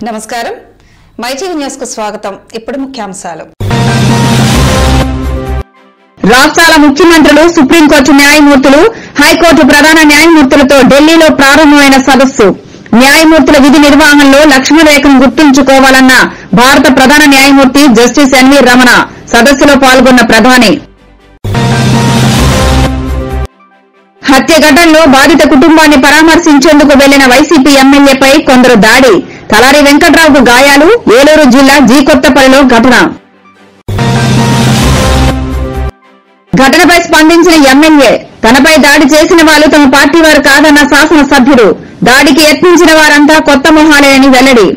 నమస్కారం MyTV news కు స్వాగతం ఇప్పుడు ముఖ్యాంశాలు రాష్ట్రాల ముఖ్యమంత్రులు సుప్రీంకోర్టు న్యాయమూర్తులు హైకోర్టు ప్రధాన న్యాయమూర్తులతో ఢిల్లీలో ప్రారంభమైన సదస్సు న్యాయమూర్తుల విధి నిర్వహణలో లక్ష్మణరేఖను గుర్తుంచుకోవాలన్న భారత ప్రధాన న్యాయమూర్తి జస్టిస్ ఎన్వీ రమణ సదస్సులో పాల్గొన్న ప్రధాని హత్య ఘటనలో బాధిత కుటుంబాన్ని పరామర్శించేందుకు వెళ్లిన వైసీపీ ఎమ్మెల్యేపై కొందరు దాడి తలారి వెంకట్రావుకు గాయాలు ఏలూరు జిల్లా జీ కొత్తపల్లిలో ఘటన ఘటనపై స్పందించిన ఎమ్మెల్యే తనపై దాడి చేసిన వాళ్ళు తమ పార్టీ వారు కాదన్న శాసనసభ్యుడు దాడికి యత్నించిన వారంతా కొత్త మొహాలేనని వెల్లడి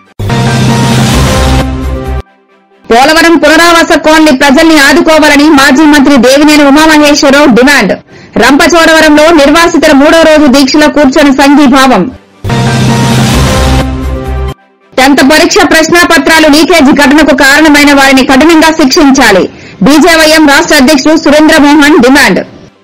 పోలవరం పునరావాస కాలనీ ప్రజల్ని ఆదుకోవాలని మాజీ మంత్రి దేవినేని ఉమామహేశ్వరరావు డిమాండ్ రంపచోడవరంలో నిర్వాసితుల మూడో రోజు దీక్షలో కూర్చొని సంఘీభావం టెన్త్ పరీక్ష ప్రశ్నాపత్రాలు లీకేజీ ఘటనకు కారణమైన వారిని కఠినంగా శిక్షించాలి బీజేవైఎం రాష్ట్ర అధ్యక్షుడు సురేంద్ర మోహన్ డిమాండ్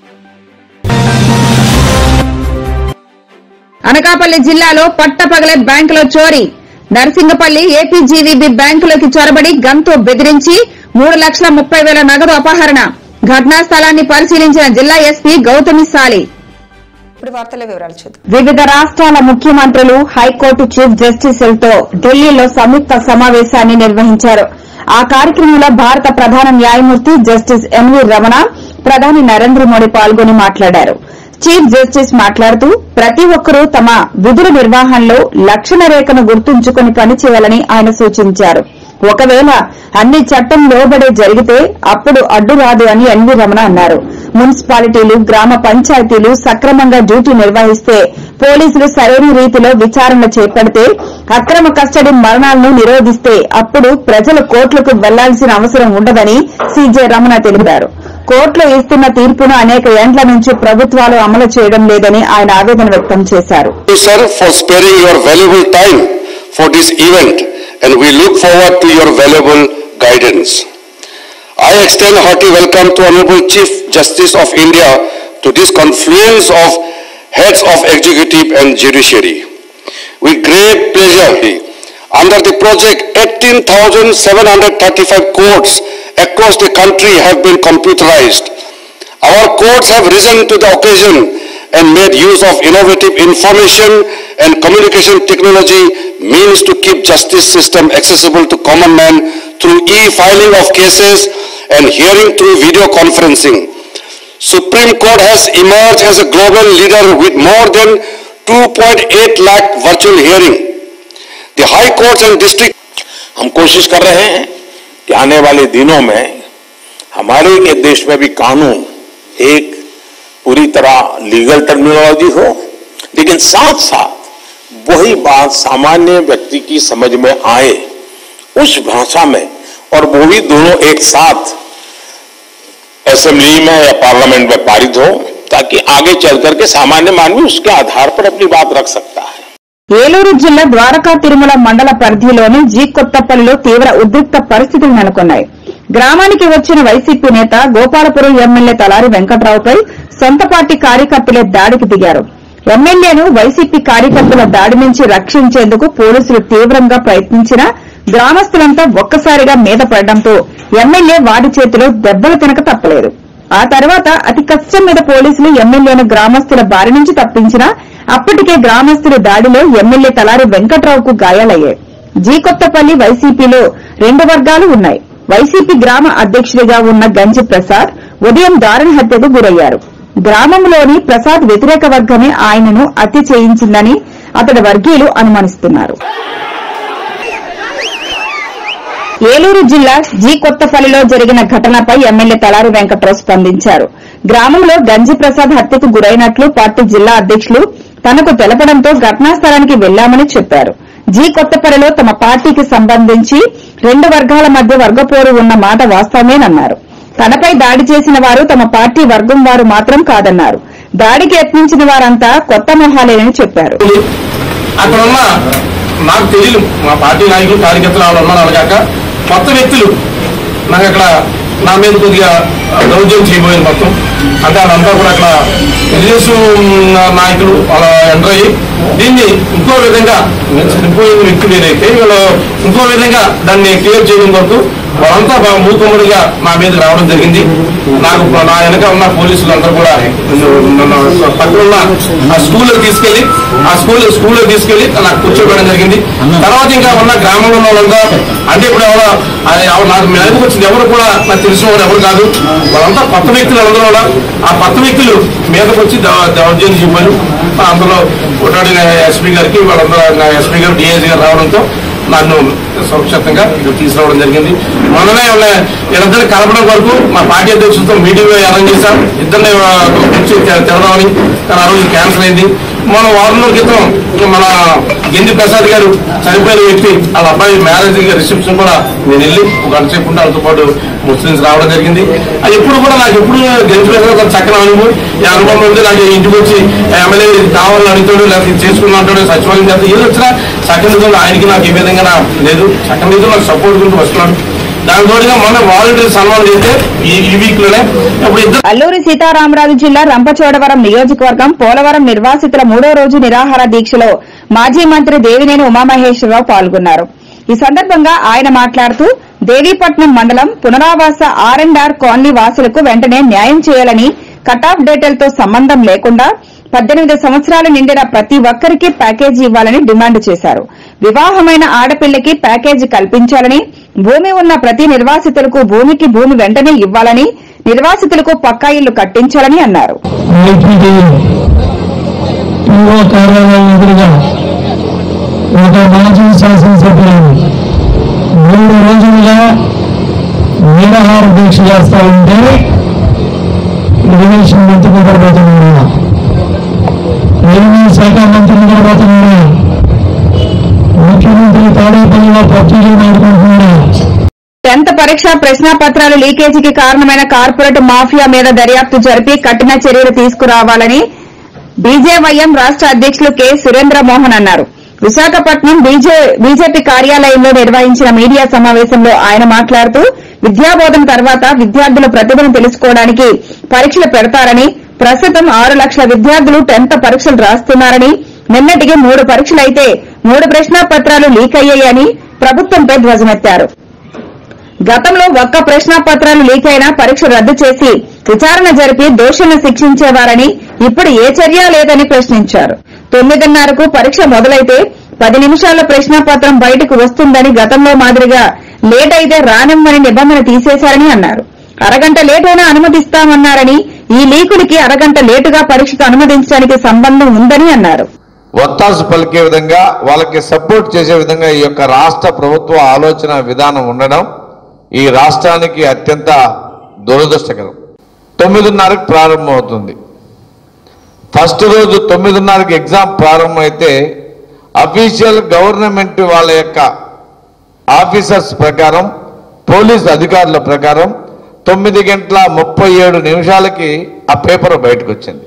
అనకాపల్లి జిల్లాలో పట్టపగలే బ్యాంకులో చోరీ నర్సింగపల్లి ఏపీజీవీబీ బ్యాంకులోకి చొరబడి గంతో బెదిరించి మూడు లక్షల ముప్పై వేల నగదు అపహరణ ఘటనా స్థలాన్ని పరిశీలించిన జిల్లా ఎస్పీ గౌతమి సాలి ఇప్పుడు వార్తల వివరాలు చూద్దాం వివిధ రాష్ట్రాల ముఖ్యమంత్రులు హైకోర్టు చీఫ్ జస్టిసులతో ఢిల్లీలో సంయుక్త సమావేశాన్ని నిర్వహించారు ఆ కార్యక్రమంలో భారత ప్రధాన న్యాయమూర్తి జస్టిస్ ఎన్వీ రమణ ప్రధాని నరేంద్ర మోడీ పాల్గొని మాట్లాడారు చీఫ్ జస్టిస్ మాట్లాడుతూ ప్రతి ఒక్కరూ తమ విధుల నిర్వహణలో లక్షణ రేఖను గుర్తుంచుకుని పనిచేయాలని ఆయన సూచించారు ఒకవేళ అన్ని చట్టం లోబడే జరిగితే అప్పుడు అడ్డు రాదు అని ఎన్వీ రమణ అన్నారు మున్సిపాలిటీలు గ్రామ పంచాయతీలు సక్రమంగా డ్యూటీ నిర్వహిస్తే పోలీసులు సరైన రీతిలో విచారణ చేపడితే అక్రమ కస్టడీ మరణాలను నిరోధిస్తే అప్పుడు ప్రజలు కోర్టులకు వెళ్లాల్సిన అవసరం ఉండదని సీజే రమణ తెలిపారు కోర్టులో ఇస్తున్న తీర్పును అనేక ఏండ్ల నుంచి ప్రభుత్వాలు అమలు చేయడం లేదని ఆయన ఆవేదన వ్యక్తం చేశారు you, sir, for sparing your valuable time for this event, and we look forward to your valuable guidance. I extend hearty welcome to Honorable Chief Justice of India to this confluence of heads of executive and judiciary. With great pleasure, under the project, 18,735 courts across the country have been computerized. Our courts have risen to the occasion and made use of innovative information and communication technology means to keep justice system accessible to common man through e-filing of cases and hearing through video conferencing. Supreme Court has emerged as a global leader with more than 2.8 lakh virtual hearing. The high courts and district हम कोशिश कर रहे हैं कि आने वाले दिनों में हमारे के देश में भी कानून एक पूरी तरह लीगल टर्मिनोलॉजी हो लेकिन साथ साथ वही बात सामान्य व्यक्ति की समझ में आए उस भाषा में और वो भी दोनों एक साथ असेंबली में या पार्लियामेंट में पारित हो ताकि आगे चल करके सामान्य मानवी उसके आधार पर अपनी बात रख सकता है ఏలూరు జిల్లా ద్వారకా తిరుమల మండల పరిధిలోని జీ కొత్తపల్లిలో తీవ్ర ఉద్రిక్త పరిస్థితులు నెలకొన్నాయి గ్రామానికి వచ్చిన వైసీపీ నేత గోపాలపురం ఎమ్మెల్యే తలారి వెంకట్రావుపై సొంత పార్టీ కార్యకర్తలే దాడికి దిగారు ఎమ్మెల్యేను వైసీపీ కార్యకర్తల దాడి నుంచి రక్షించేందుకు పోలీసులు తీవ్రంగా ప్రయత్నించినా గ్రామస్తులంతా ఒక్కసారిగా మీద పడడంతో ఎమ్మెల్యే వాడి చేతిలో దెబ్బలు తినక తప్పలేదు ఆ తర్వాత అతి కష్టం మీద పోలీసులు ఎమ్మెల్యేను గ్రామస్తుల బారి నుంచి తప్పించినా అప్పటికే గ్రామస్తుల దాడిలో ఎమ్మెల్యే తలారి వెంకట్రావుకు గాయాలయ్యాయి జీ కొత్తపల్లి వైసీపీలో రెండు వర్గాలు ఉన్నాయి వైసీపీ గ్రామ అధ్యక్షుడిగా ఉన్న గంజి ప్రసాద్ ఉదయం దారుణ హత్యకు గురయ్యారు గ్రామంలోని ప్రసాద్ వ్యతిరేక వర్గమే ఆయనను హత్య చేయించిందని అతడి వర్గీయులు అనుమానిస్తున్నారు ఏలూరు జిల్లా జీ కొత్తపల్లిలో జరిగిన ఘటనపై ఎమ్మెల్యే తలారి వెంకట్రావు స్పందించారు గ్రామంలో గంజి ప్రసాద్ హత్యకు గురైనట్లు పార్టీ జిల్లా అధ్యక్షులు తనకు తెలపడంతో ఘటనా స్థలానికి వెళ్లామని చెప్పారు జీ కొత్తపల్లిలో తమ పార్టీకి సంబంధించి రెండు వర్గాల మధ్య వర్గపోరు ఉన్న మాట వాస్తవమేనన్నారు తనపై దాడి చేసిన వారు తమ పార్టీ వర్గం వారు మాత్రం కాదన్నారు దాడికి యత్నించిన వారంతా కొత్త మొహాలేనని చెప్పారు అక్కడ ఉన్న నాకు తెలియదు మా పార్టీ నాయకులు కార్యకర్తలు వాళ్ళు ఉన్నారు అలాగాక కొత్త వ్యక్తులు నాకు అక్కడ నా మీద కొద్దిగా దౌర్జన్యం చేయబోయింది మొత్తం అంటే వాళ్ళంతా కూడా అక్కడ తెలుగుదేశం నాయకులు అలా ఎంటర్ అయ్యి దీన్ని ఇంకో విధంగా చనిపోయిన వ్యక్తులు ఏదైతే వీళ్ళు ఇంకో విధంగా దాన్ని క్లియర్ చేయడం కొరకు వాళ్ళంతా బా- మూకుమ్మడిగా నా మీద రావడం జరిగింది నాకు నా వెనక ఉన్న పోలీసులు అందరూ కూడా నన్ను పక్కన ఉన్న ఆ స్కూల్లో తీసుకెళ్లి ఆ స్కూల్ స్కూల్లో తీసుకెళ్లి నాకు కూర్చోబెట్టడం జరిగింది తర్వాత ఇంకా ఉన్న గ్రామంలో ఉన్న వాళ్ళంతా అంటే ఇప్పుడు ఎవరో అది ఎవరు నాకు మెలకు వచ్చింది ఎవరు కూడా నాకు తెలిసిన వారు ఎవరు కాదు వాళ్ళంతా కొత్త వ్యక్తులు అందరూ కూడా ఆ కొత్త వ్యక్తులు మీదకి వచ్చి దౌ- దౌర్జన్యం చెప్పారు అందులో కొట్టాడిన ఎస్పీ గారికి వాళ్ళందరూ నా ఎస్పీ గారు డిఐజీ గారు రావడంతో నన్ను సురక్షితంగా ఇటు తీసుకురావడం జరిగింది మొన్ననే వాళ్ళ- వీళ్ళందరినీ కలపడం వరకు మా పార్టీ అధ్యక్షులతో మీటింగ్ అరేంజ్ చేశాం ఇద్దరిని ఆ, కూర్చి తె- తెరదామని కానీ ఆ రోజు క్యాన్సిల్ అయింది మన వారం రోజుల క్రితం మన గింది ప్రసాద్ గారు చనిపోయిన వ్యక్తి వాళ్ళ అబ్బాయి మ్యారేజ్ రిసెప్షన్ కూడా నేను వెళ్ళి ఒక గంట సేపు ఉంటే వాళ్ళతో పాటు ముస్లిమ్స్ రావడం జరిగింది అది ఎప్పుడు కూడా నాకు ఎప్పుడు గెలిచి ప్రసాద్ ఒక చక్కని అనుభవం ఈ అనుభవం ఉంది నాకు ఇంటికి వచ్చి ఎమ్మెల్యే ఇది కావాలని అడుగుతాడు లేకపోతే ఇది చేసుకున్నా అంటాడు సచివాలయం చేస్తే ఏది వచ్చినా చక్కని నిధులు ఆయనకి నాకు ఏ విధంగా నా- లేదు చక్కని నిధులు నాకు సపోర్ట్ గురించి వస్తున్నాడు దాని తోడుగా మొన్న వాలంటీర్ సన్మానం చేస్తే ఈ ఈ వీక్ లోనే ఇప్పుడు ఇద్దరు అల్లూరి సీతారామరాజు జిల్లా రంపచోడవరం నియోజకవర్గం పోలవరం నిర్వాసితుల మూడో రోజు నిరాహార దీక్షలో మాజీ మంత్రి దేవినేని ఉమామహేశ్వరరావు పాల్గొన్నారు ఈ సందర్భంగా ఆయన మాట్లాడుతూ దేవీపట్నం మండలం పునరావాస ఆర్ అండ్ ఆర్ కాలనీ వాసులకు వెంటనే న్యాయం చేయాలని కటాఫ్ డేటాలతో సంబంధం లేకుండా పద్దెనిమిది సంవత్సరాలు నిండిన ప్రతి ఒక్కరికి ప్యాకేజీ ఇవ్వాలని డిమాండ్ చేశారు వివాహమైన ఆడపిల్లకి ప్యాకేజీ కల్పించాలని భూమి ఉన్న ప్రతి నిర్వాసితులకు భూమికి భూమి వెంటనే ఇవ్వాలని నిర్వాసితులకు పక్కా ఇళ్లు కట్టించాలని అన్నారు ఐటీడీ పిఓ కార్యాలయం ఎదురుగా ఒక మాజీ శాసనసభ్యులను మూడు రోజులుగా నిరాహార దీక్ష చేస్తా ఉంటే ఇరిగేషన్ మంత్రి నిద్రపోతున్నా రెవెన్యూ శాఖ మంత్రి నిద్రపోతున్నా ముఖ్యమంత్రి తాడేపల్లిలో పబ్జీలు మాడుకుంటున్నా టెన్త్ పరీక్ష ప్రశ్నాపత్రాలు లీకేజీకి కారణమైన కార్పొరేట్ మాఫియా మీద దర్యాప్తు జరిపి కఠిన చర్యలు తీసుకురావాలని బీజేవైఎం రాష్ట అధ్యకులు కె సురేంద్ర మోహన్ అన్నారు విశాఖపట్నం బీజే- బీజేపీ కార్యాలయంలో నిర్వహించిన మీడియా సమావేశంలో ఆయన మాట్లాడుతూ విద్యాబోధన తర్వాత విద్యార్థుల ప్రతిభను తెలుసుకోవడానికి పరీక్షలు పెడతారని ప్రస్తుతం ఆరు లక్షల విద్యార్థులు టెన్త్ పరీక్షలు రాస్తున్నారని నిన్నటికి మూడు పరీక్షలైతే మూడు ప్రశ్నాపత్రాలు లీక్ అయ్యాయని ప్రభుత్వంపై ధ్వజమెత్తారు గతంలో ఒక్క ప్రశ్నాపత్రాలు లీక్ అయినా పరీక్ష రద్దు చేసి విచారణ జరిపి దోషులను శిక్షించేవారని ఇప్పుడు ఏ చర్య లేదని ప్రశ్నించారు తొమ్మిదిన్నరకు పరీక్ష మొదలైతే పది నిమిషాల్లో ప్రశ్నాపత్రం బయటకు వస్తుందని గతంలో మాదిరిగా లేట్ అయితే రానిమ్మని నిబంధన తీసేశారని అన్నారు అరగంట లేట్ అయినా అనుమతిస్తామన్నారని ఈ లీకులకి అరగంట లేటుగా పరీక్షకు అనుమతించడానికి సంబంధం ఉందని అన్నారు ఒత్తాసు పలికే విధంగా వాళ్ళకి సపోర్ట్ చేసే విధంగా ఈ యొక్క రాష్ట్ర ప్రభుత్వ ఆలోచన విధానం ఉండడం ఈ రాష్ట్రానికి అత్యంత దురదృష్టకరం తొమ్మిదిన్నరకు ప్రారంభమవుతుంది ఫస్ట్ రోజు తొమ్మిదిన్నరకి ఎగ్జామ్ ప్రారంభమైతే అఫీషియల్ గవర్నమెంట్ వాళ్ళ యొక్క ఆఫీసర్స్ ప్రకారం పోలీస్ అధికారుల ప్రకారం తొమ్మిది గంటల ముప్పై ఏడు నిమిషాలకి ఆ పేపర్ బయటకు వచ్చింది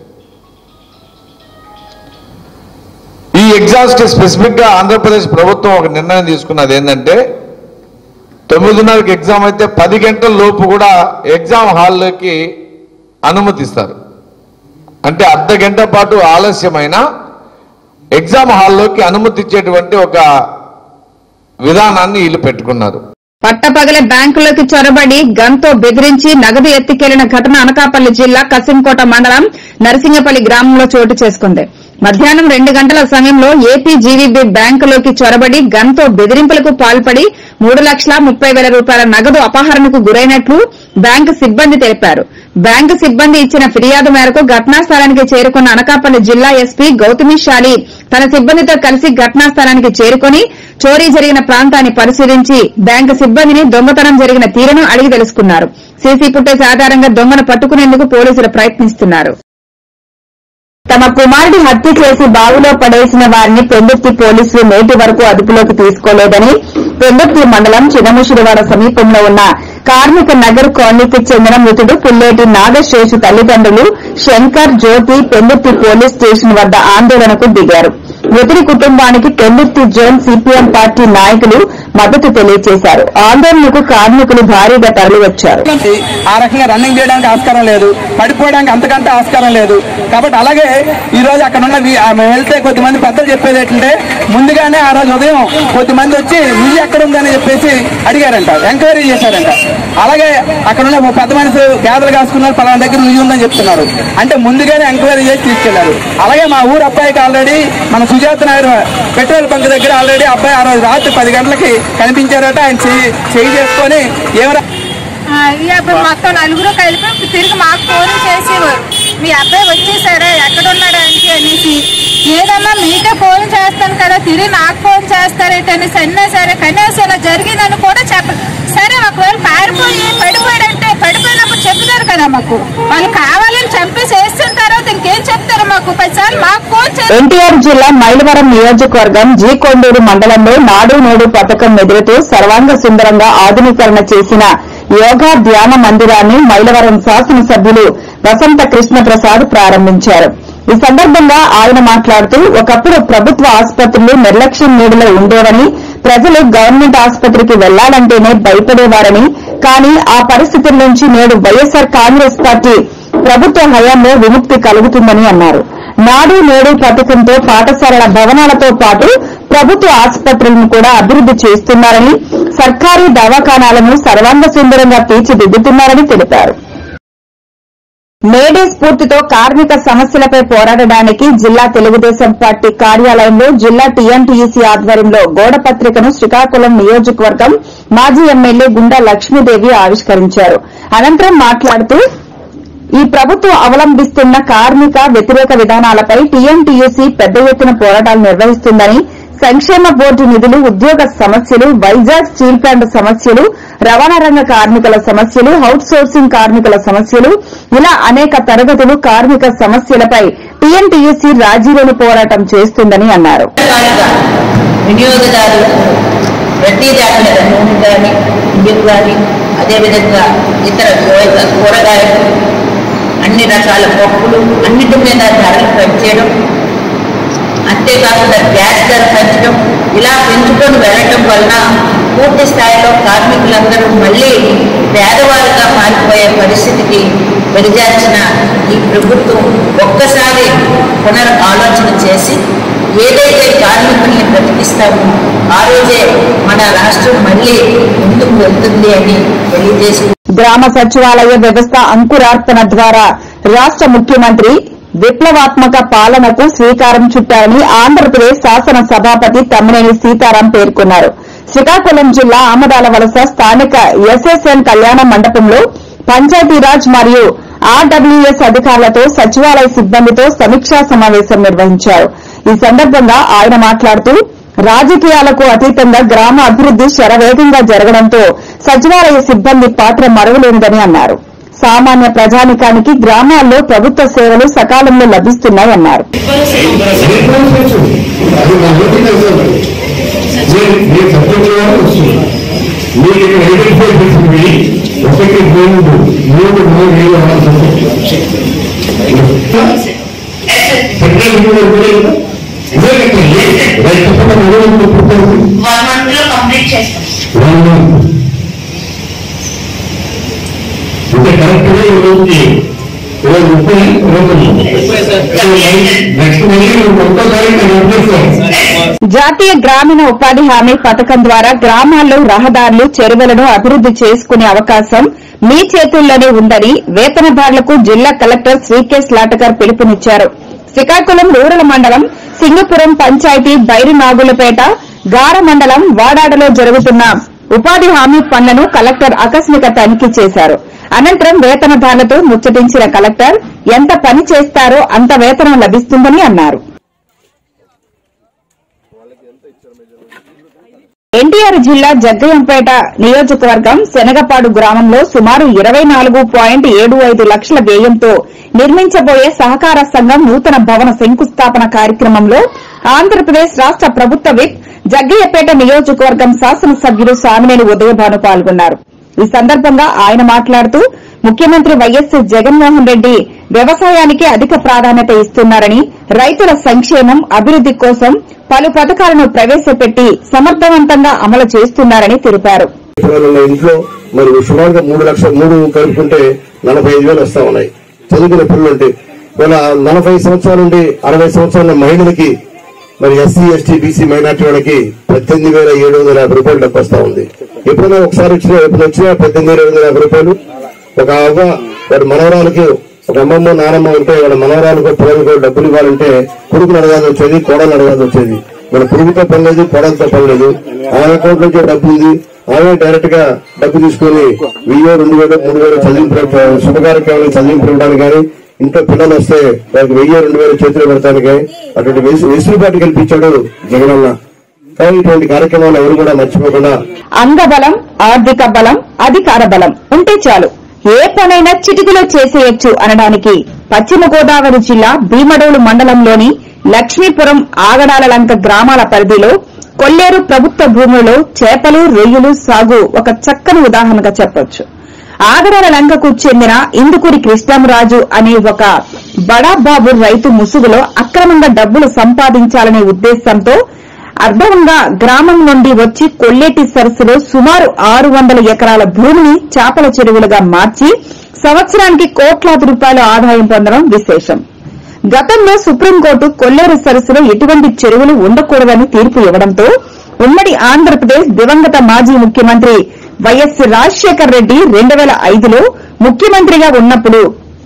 ఈ ఎగ్జామ్స్ కి స్పెసిఫిక్ గా ఆంధ్రప్రదేశ్ ప్రభుత్వం ఒక నిర్ణయం తీసుకున్నది ఏంటంటే తొమ్మిదిన్నరకి ఎగ్జామ్ అయితే పది గంటల లోపు కూడా ఎగ్జామ్ హాల్లోకి అనుమతిస్తారు అంటే అర్ధ గంట పాటు ఆలస్యమైన ఎగ్జామ్ హాల్లోకి అనుమతించేటువంటి ఒక విధానాన్ని వీళ్ళు పెట్టుకున్నారు పట్టపగలే బ్యాంకులోకి చొరబడి గన్తో బెదిరించి నగదు ఎత్తుకెళ్లిన ఘటన అనకాపల్లి జిల్లా కసింకోట మండలం నరసింగపల్లి గ్రామంలో చోటు చేసుకుంది మధ్యాహ్నం రెండు గంటల సమయంలో ఏపీ జీవీబీ బ్యాంకులోకి చొరబడి గన్తో బెదిరింపులకు పాల్పడి మూడు లక్షల ముప్పై వేల రూపాయల నగదు అపహరణకు గురైనట్లు బ్యాంకు సిబ్బంది తెలిపారు బ్యాంకు సిబ్బంది ఇచ్చిన ఫిర్యాదు మేరకు ఘటనా స్థలానికి చేరుకున్న అనకాపల్లి జిల్లా ఎస్పీ గౌతమి షాలి తన సిబ్బందితో కలిసి ఘటనా స్థలానికి చేరుకుని చోరీ జరిగిన ప్రాంతాన్ని పరిశీలించి బ్యాంకు సిబ్బందిని దొంగతనం జరిగిన తీరును అడిగి తెలుసుకున్నారు సీసీ ఫుటేజ్ ఆధారంగా దొంగను పట్టుకునేందుకు పోలీసులు ప్రయత్నిస్తున్నారు తమ కుమారుడి హత్య చేసి బావిలో పడేసిన వారిని పెందుర్తి పోలీసులు నేటి వరకు అదుపులోకి తీసుకోలేదని పెందుర్తి మండలం చినముషిరివాడ సమీపంలో ఉన్న కార్మిక నగర్ కాలనీకి చెందిన మృతుడు పుల్లేటి నాగశేషు తల్లిదండ్రులు శంకర్ జ్యోతి పెందుర్తి పోలీస్ స్టేషన్ వద్ద ఆందోళనకు దిగారు మృతుడి కుటుంబానికి పెందుర్తి జోన్ సిపిఎం పార్టీ నాయకులు మద్దతు తెలియజేశారు ఆందోళనకు కార్మికులు భారీగా తరలివచ్చారు ఆ రకంగా రన్నింగ్ చేయడానికి ఆస్కారం లేదు పడిపోవడానికి అంతకంటే ఆస్కారం లేదు కాబట్టి అలాగే ఈ రోజు అక్కడ ఉన్న వి- ఆమె వెళ్తే కొద్దిమంది పెద్దలు చెప్పేది ఏంటంటే ముందుగానే ఆ రోజు ఉదయం కొద్దిమంది వచ్చి నుయ్యి ఎక్కడ ఉందని చెప్పేసి అడిగారంట ఎంక్వైరీ చేశారంట అలాగే అక్కడ ఉన్న ఓ పెద్ద మనిషి గేదలు కాసుకున్నారు పలానా దగ్గర నుయ్యి ఉందని చెప్తున్నారు అంటే ముందుగానే ఎంక్వైరీ చేసి తీసుకెళ్లారు అలాగే మా ఊరు అబ్బాయికి ఆల్రెడీ మన సుజాత నాయుడు పెట్రోల్ బంక్ దగ్గర ఆల్రెడీ అబ్బాయి ఆ రోజు రాత్రి పది గంటలకి కనిపించారట ఆయన చెయ్యి చెయ్యి చేసుకొని ఏమైనా ఆ, ఈ అబ్బాయి మొత్తం నలుగురు కలిపి తిరిగి మాకు ఫోన్ చేసేవారు మీ అబ్బాయి వచ్చేసారా ఎక్కడ ఉన్నాడు అంటే అనేసి లేదమ్మా మీకే ఫోన్ చేస్తాను కదా తిరిగి నాకు ఫోన్ చేస్తారేంటి అనేసి అన్నా సరే కనీసం ఇలా జరిగిందని కూడా చెప్ప సరే ఒకవేళ పారిపోయి పడిపోయాడంటే పడిపోయినప్పుడు చెప్తారు కదా మాకు వాళ్ళు కావాలని చంపేసి వేసిన తర్వాత ఇంకేం చెప్తారు మాకు పదిసార్లు మాకు ఫోన్ చేసి ఎన్టీఆర్ జిల్లా మైలవరం నియోజకవర్గం జీ కొండూరు మండలంలో నాడు నేడు పథకం ఎదురుతూ సర్వాంగ సుందరంగా ఆధునీకరణ చేసిన యోగా ధ్యాన మందిరాన్ని మైలవరం శాసనసభ్యులు వసంత కృష్ణ ప్రసాద్ ప్రారంభించారు ఈ సందర్భంగా ఆయన మాట్లాడుతూ ఒకప్పుడు ప్రభుత్వ ఆసుపత్రులు నిర్లక్ష్యం నీడలో ఉండేవని ప్రజలు గవర్నమెంట్ ఆసుపత్రికి వెళ్లాలంటేనే భయపడేవారని కానీ ఆ పరిస్థితుల నుంచి నేడు వైఎస్సార్ కాంగ్రెస్ పార్టీ ప్రభుత్వ హయాంలో విముక్తి కలుగుతుందని అన్నారు నాడు నేడు పథకంతో పాఠశాలల భవనాలతో పాటు ప్రభుత్వ ఆసుపత్రులను కూడా అభివృద్ది చేస్తున్నారని సర్కారీ దవాఖానాలను సర్వాంగ సుందరంగా తీర్చిదిద్దుతున్నారని తెలిపారు మేడే స్ఫూర్తితో కార్మిక సమస్యలపై పోరాడడానికి జిల్లా తెలుగుదేశం పార్టీ కార్యాలయంలో జిల్లా టీఎన్టీయూసీ ఆధ్వర్యంలో గోడ పత్రికను శ్రీకాకుళం నియోజకవర్గం మాజీ ఎమ్మెల్యే గుండా లక్ష్మీదేవి ఆవిష్కరించారు అనంతరం మాట్లాడుతూ ఈ ప్రభుత్వం అవలంబిస్తున్న కార్మిక వ్యతిరేక విధానాలపై టీఎన్టీయూసీ పెద్ద ఎత్తున పోరాటాలు నిర్వహిస్తుందని సంక్షేమ బోర్డు నిధులు ఉద్యోగ సమస్యలు వైజాగ్ స్టీల్ ప్లాంట్ సమస్యలు రవాణా రంగ కార్మికుల సమస్యలు అవుట్ సోర్సింగ్ కార్మికుల సమస్యలు ఇలా అనేక తరగతులు కార్మిక సమస్యలపై టీఎన్టీయూసీ రాజీలేని పోరాటం చేస్తుందని అన్నారు వినియోగదారులు ప్రతి దాని మీద నూనె కానీ బియ్యం కానీ అదేవిధంగా ఇతర కూర- కూరగాయలు అన్ని రకాల పప్పులు అన్నిటి మీద ధరలు పెంచేయడం అంతేకాకుండా గ్యాస్ ధర పెంచడం ఇలా పెంచుకొని వెళ్ళటం వలన పూర్తి స్థాయిలో కార్మికులందరూ మళ్ళీ పేదవారుగా మారిపోయే పరిస్థితికి వెలిజార్చిన ఈ ప్రభుత్వం ఒక్కసారి పునర్ ఆలోచన చేసి ఏదైతే కార్మికుల్ని బ్రతికిస్తామో ఆ రోజే మన రాష్ట్రం మళ్ళీ ముందుకు వెళ్తుంది అని తెలియజేసుకుంటున్నాను గ్రామ సచివాలయ వ్యవస్థ అంకురార్పణ ద్వారా రాష్ట ముఖ్యమంత్రి విప్లవాత్మక పాలనకు శ్రీకారం చుట్టారని ఆంధ్రప్రదేశ్ శాసన సభాపతి తమ్మినేని సీతారాం పేర్కొన్నారు శ్రీకాకుళం జిల్లా ఆమదాల వలస స్థానిక ఎస్ఎస్ఎన్ కళ్యాణ మండపంలో పంచాయతీరాజ్ మరియు ఆర్డబ్ల్యూఎస్ అధికారులతో సచివాలయ సిబ్బందితో సమీక్షా సమావేశం నిర్వహించారు ఈ సందర్భంగా ఆయన మాట్లాడుతూ రాజకీయాలకు అతీతంగా గ్రామ అభివృద్ది శరవేగంగా జరగడంతో సచివాలయ సిబ్బంది పాత్ర మరువలేనిదని అన్నారు సామాన్య ప్రజానికానికి గ్రామాల్లో ప్రభుత్వ సేవలు సకాలంలో లభిస్తున్నాయన్నారు మీరు సబ్జెక్ట్ వస్తుంది మీరు ఇక్కడ ఐడెంటిఫై చేసింది ఒకటి మూడు మూడు మూడు ఏడు ఆరు సబ్జెక్ట్ సెంట్రల్ కూడా కూడా ఇదే రైతు వన్ మంత్ లో కంప్లీట్ చేస్తాం వన్ మంత్ అంటే కరెక్ట్గా ఈరోజు ఈరోజు ముప్పై నెక్స్ట్ మళ్ళీ ముప్పై తారీఖు నేను జాతీయ గ్రామీణ ఉపాధి హామీ పథకం ద్వారా గ్రామాల్లో రహదారులు చెరువులను అభివృద్ది చేసుకునే అవకాశం మీ చేతుల్లోనే ఉందని వేతనదారులకు జిల్లా కలెక్టర్ శ్రీకేశ్ లాటకర్ పిలుపునిచ్చారు శ్రీకాకుళం రూరల్ మండలం సింగపురం పంచాయతీ బైరినాగులపేట గార మండలం వాడాడలో జరుగుతున్న ఉపాధి హామీ పనులను కలెక్టర్ ఆకస్మిక తనిఖీ చేశారు అనంతరం వేతనదారులతో ముచ్చటించిన కలెక్టర్ ఎంత పని చేస్తారో అంత వేతనం లభిస్తుందని అన్నారు ఎన్టీఆర్ జిల్లా జగ్గయ్యంపేట నియోజకవర్గం శనగపాడు గ్రామంలో సుమారు ఇరవై నాలుగు పాయింట్ ఏడు ఐదు లక్షల వ్యయంతో నిర్మించబోయే సహకార సంఘం నూతన భవన శంకుస్థాపన కార్యక్రమంలో ఆంధ్రప్రదేశ్ రాష్ట ప్రభుత్వ విప్ జగ్గయ్యపేట నియోజకవర్గం శాసనసభ్యులు సామినేని ఉదయభాను పాల్గొన్నారు ఈ సందర్భంగా ఆయన మాట్లాడుతూ ముఖ్యమంత్రి వైఎస్ జగన్మోహన్ రెడ్డి వ్యవసాయానికి అధిక ప్రాధాన్యత ఇస్తున్నారని రైతుల సంక్షేమం అభివృద్ది కోసం పలు పథకాలను ప్రవేశపెట్టి సమర్థవంతంగా అమలు చేస్తున్నారని తెలిపారు పిల్లలు ఇంట్లో మరి సుమారుగా మూడు లక్షల మూడు కలుపుకుంటే నలభై ఐదు వేలు వస్తా ఉన్నాయి చదువుకునే పిల్లలు ఉంటే ఇలా నలభై సంవత్సరాల నుండి అరవై సంవత్సరాల మహిళలకి మరి ఎస్సీ ఎస్టీ బీసీ మైనార్టీ వాళ్ళకి పద్దెనిమిది వేల ఏడు వందల యాభై రూపాయలు డబ్బు వస్తా ఉంది ఎప్పుడైనా ఒకసారి వచ్చినా ఎప్పుడు వచ్చినా పద్దెనిమిది వేల ఏడు వందల యాభై రూపాయలు ఒక అవ్వ వారి మనవరాలకి ఒక అమ్మమ్మ నానమ్మ ఉంటే వాళ్ళ మనవరాలకు పిల్లలకు డబ్బులు ఇవ్వాలంటే కొడుకుని అడగాల్సి వచ్చేది కోడలు అడగాల్సి వచ్చేది మన కొడుకుతో పని లేదు కోడలతో పని లేదు ఆమె అకౌంట్ నుంచి డబ్బు ఉంది ఆమె డైరెక్ట్ గా డబ్బు తీసుకుని వెయ్యో రెండు వేలు మూడు వేలు చదివింపు శుభకార్యక్రమాలు చదివింపు ఇవ్వడానికి కానీ ఇంట్లో పిల్లలు వస్తే వారికి వెయ్యి రెండు వేలు చేతులు పెడతానికి అటువంటి వెసు- వెసులుబాటు కల్పించాడు జగనన్న కానీ ఇటువంటి కార్యక్రమాలు ఎవరు కూడా మర్చిపోకుండా అంగబలం ఆర్థిక బలం అధికార బలం ఉంటే చాలు ఏ పనైనా చిటికలో చేసేయొచ్చు అనడానికి పశ్చిమ గోదావరి జిల్లా భీమడోలు మండలంలోని లక్ష్మీపురం ఆగడాల లంక గ్రామాల పరిధిలో కొల్లేరు ప్రభుత్వ భూములలో చేపలు రొయ్యలు సాగు ఒక చక్కని ఉదాహరణగా చెప్పొచ్చు ఆగడాల లంకకు చెందిన ఇందుకూరి కృష్ణంరాజు అనే ఒక బడాబాబు రైతు ముసుగులో అక్రమంగా డబ్బులు సంపాదించాలనే ఉద్దేశంతో అర్ధంగా గ్రామం నుండి వచ్చి కొల్లేటి సరస్సులో సుమారు ఆరు వందల ఎకరాల భూమిని చేపల చెరువులుగా మార్చి సంవత్సరానికి కోట్లాది రూపాయల ఆదాయం పొందడం విశేషం గతంలో సుప్రీంకోర్టు కొల్లేరు సరస్సులో ఎటువంటి చెరువులు ఉండకూడదని తీర్పు ఇవ్వడంతో ఉమ్మడి ఆంధ్రప్రదేశ్ దివంగత మాజీ ముఖ్యమంత్రి వైఎస్ రాజశేఖర్ రెడ్డి రెండు వేల ఐదులో ముఖ్యమంత్రిగా ఉన్నప్పుడు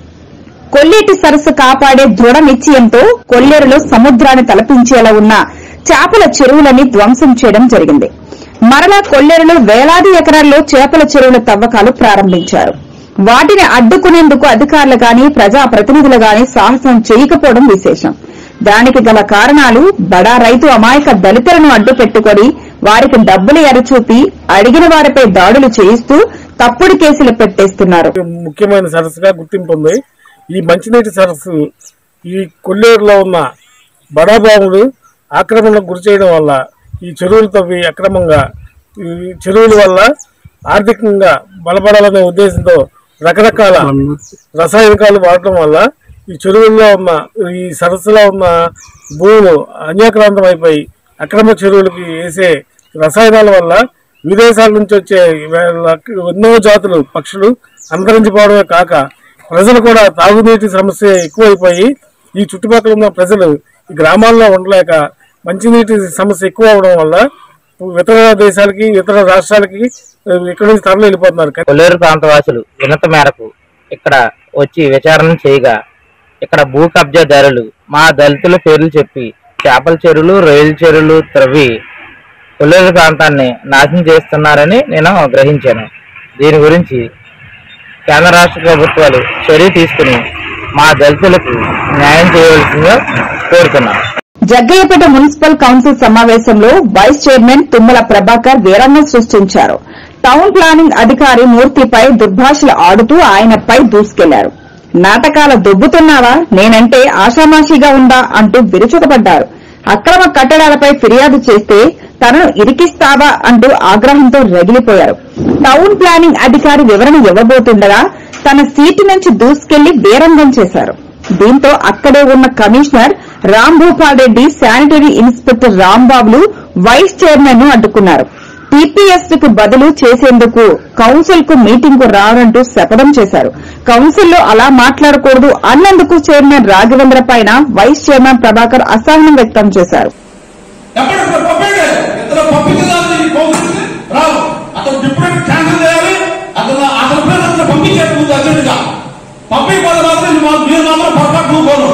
కొల్లేటి సరస్సు కాపాడే దృఢ నిశ్చయంతో కొల్లేరులో సముద్రాన్ని తలపించేలా ఉన్న చేపల చెరువులని ధ్వంసం చేయడం జరిగింది మరలా కొల్లేరులో వేలాది ఎకరాల్లో చేపల చెరువుల తవ్వకాలు ప్రారంభించారు వాటిని అడ్డుకునేందుకు అధికారులు గాని ప్రజాప్రతినిధులు గాని సాహసం చేయకపోవడం విశేషం దానికి గల కారణాలు బడా రైతు అమాయక దళితులను అడ్డు పెట్టుకుని వారికి డబ్బులు ఎరచూపి అడిగిన వారిపై దాడులు చేయిస్తూ తప్పుడు కేసులు పెట్టేస్తున్నారు ముఖ్యమైన సరస్సుగా గుర్తింపు ఉంది ఈ మంచినీటి సరస్సు ఈ కొల్లేరులో ఉన్న బడాబాములు ఆక్రమణకు గురి చేయడం వల్ల ఈ చెరువులు తవ్వి అక్రమంగా ఈ చెరువుల వల్ల ఆర్థికంగా బలపడాలనే ఉద్దేశంతో రకరకాల రసాయనికాలు వాడటం వల్ల ఈ చెరువుల్లో ఉన్న ఈ సరస్సులో ఉన్న భూములు అన్యాక్రాంతం అయిపోయి అక్రమ చెరువులకి వేసే రసాయనాల వల్ల విదేశాల నుంచి వచ్చే వే- ఎన్నో జాతులు పక్షులు అంతరించిపోవడమే కాక ప్రజలు కూడా తాగునీటి సమస్య ఎక్కువైపోయి ఈ చుట్టుపక్కల ఉన్న ప్రజలు ఈ గ్రామాల్లో ఉండలేక మంచినీటి సమస్య ఎక్కువ అవడం వల్ల ఇతర దేశాలకి ఇతర రాష్ట్రాలకి ఆ, ఇక్కడ నుంచి తరలి వెళ్ళిపోతున్నారు కొల్లేరు ప్రాంతవాసులు వినత మేరకు ఇక్కడ వచ్చి విచారణ చేయగా ఇక్కడ భూ కబ్జాదారులు మా దళితుల పేర్లు చెప్పి చేపల చెరువులు రొయ్యల చెరువులు త్రవ్వి కొల్లేరు ప్రాంతాన్ని నాశనం చేస్తున్నారని నేను గ్రహించాను దీని గురించి కేంద్ర రాష్ట్ర ప్రభుత్వాలు చర్య తీసుకుని మా దళితులకు న్యాయం చేయవలసిందిగా కోరుతున్నాను జగ్గయ్యపేట మున్సిపల్ కౌన్సిల్ సమావేశంలో వైస్ చైర్మన్ తుమ్మల ప్రభాకర్ వీరంగం సృష్టించారు టౌన్ ప్లానింగ్ అధికారి మూర్తిపై దుర్భాషలు ఆడుతూ ఆయనపై దూసుకెళ్లారు నాటకాల దొబ్బుతున్నావా నేనంటే ఆషామాషిగా ఉందా అంటూ విరుచుకుపడ్డారు అక్రమ కట్టడాలపై ఫిర్యాదు చేస్తే తనను ఇరికిస్తావా అంటూ ఆగ్రహంతో రగిలిపోయారు టౌన్ ప్లానింగ్ అధికారి వివరణ ఇవ్వబోతుండగా తన సీటు నుంచి దూసుకెళ్లి బేరంగం చేశారు దీంతో అక్కడే ఉన్న commissioner Ram Bhupal Reddy sanitary inspector రాంబాబులు వైస్ చైర్మన్ ను అడ్డుకున్నారు టీపీఎస్ కు బదులు చేసేందుకు కౌన్సిల్ కు మీటింగ్ కు రానంటూ శపథం చేశారు కౌన్సిల్ లో అలా మాట్లాడకూడదు అన్నందుకు చైర్మన్ రాఘవేంద్ర పైన వైస్ చైర్మన్ ప్రభాకర్ అసహనం వ్యక్తం చేశారు ఇతను పంపించడానికి ఈ కౌన్సిల్ రావు అతను డిప్యూటీ క్యాన్సిల్ చేయాలి అతను అతని పేరు అతను పంపించారు ముందు అర్జెంటుగా పంపించకపోతే మాత్రం ఇది మా- మీరు మాత్రం పొరపాటు నువ్వుకోను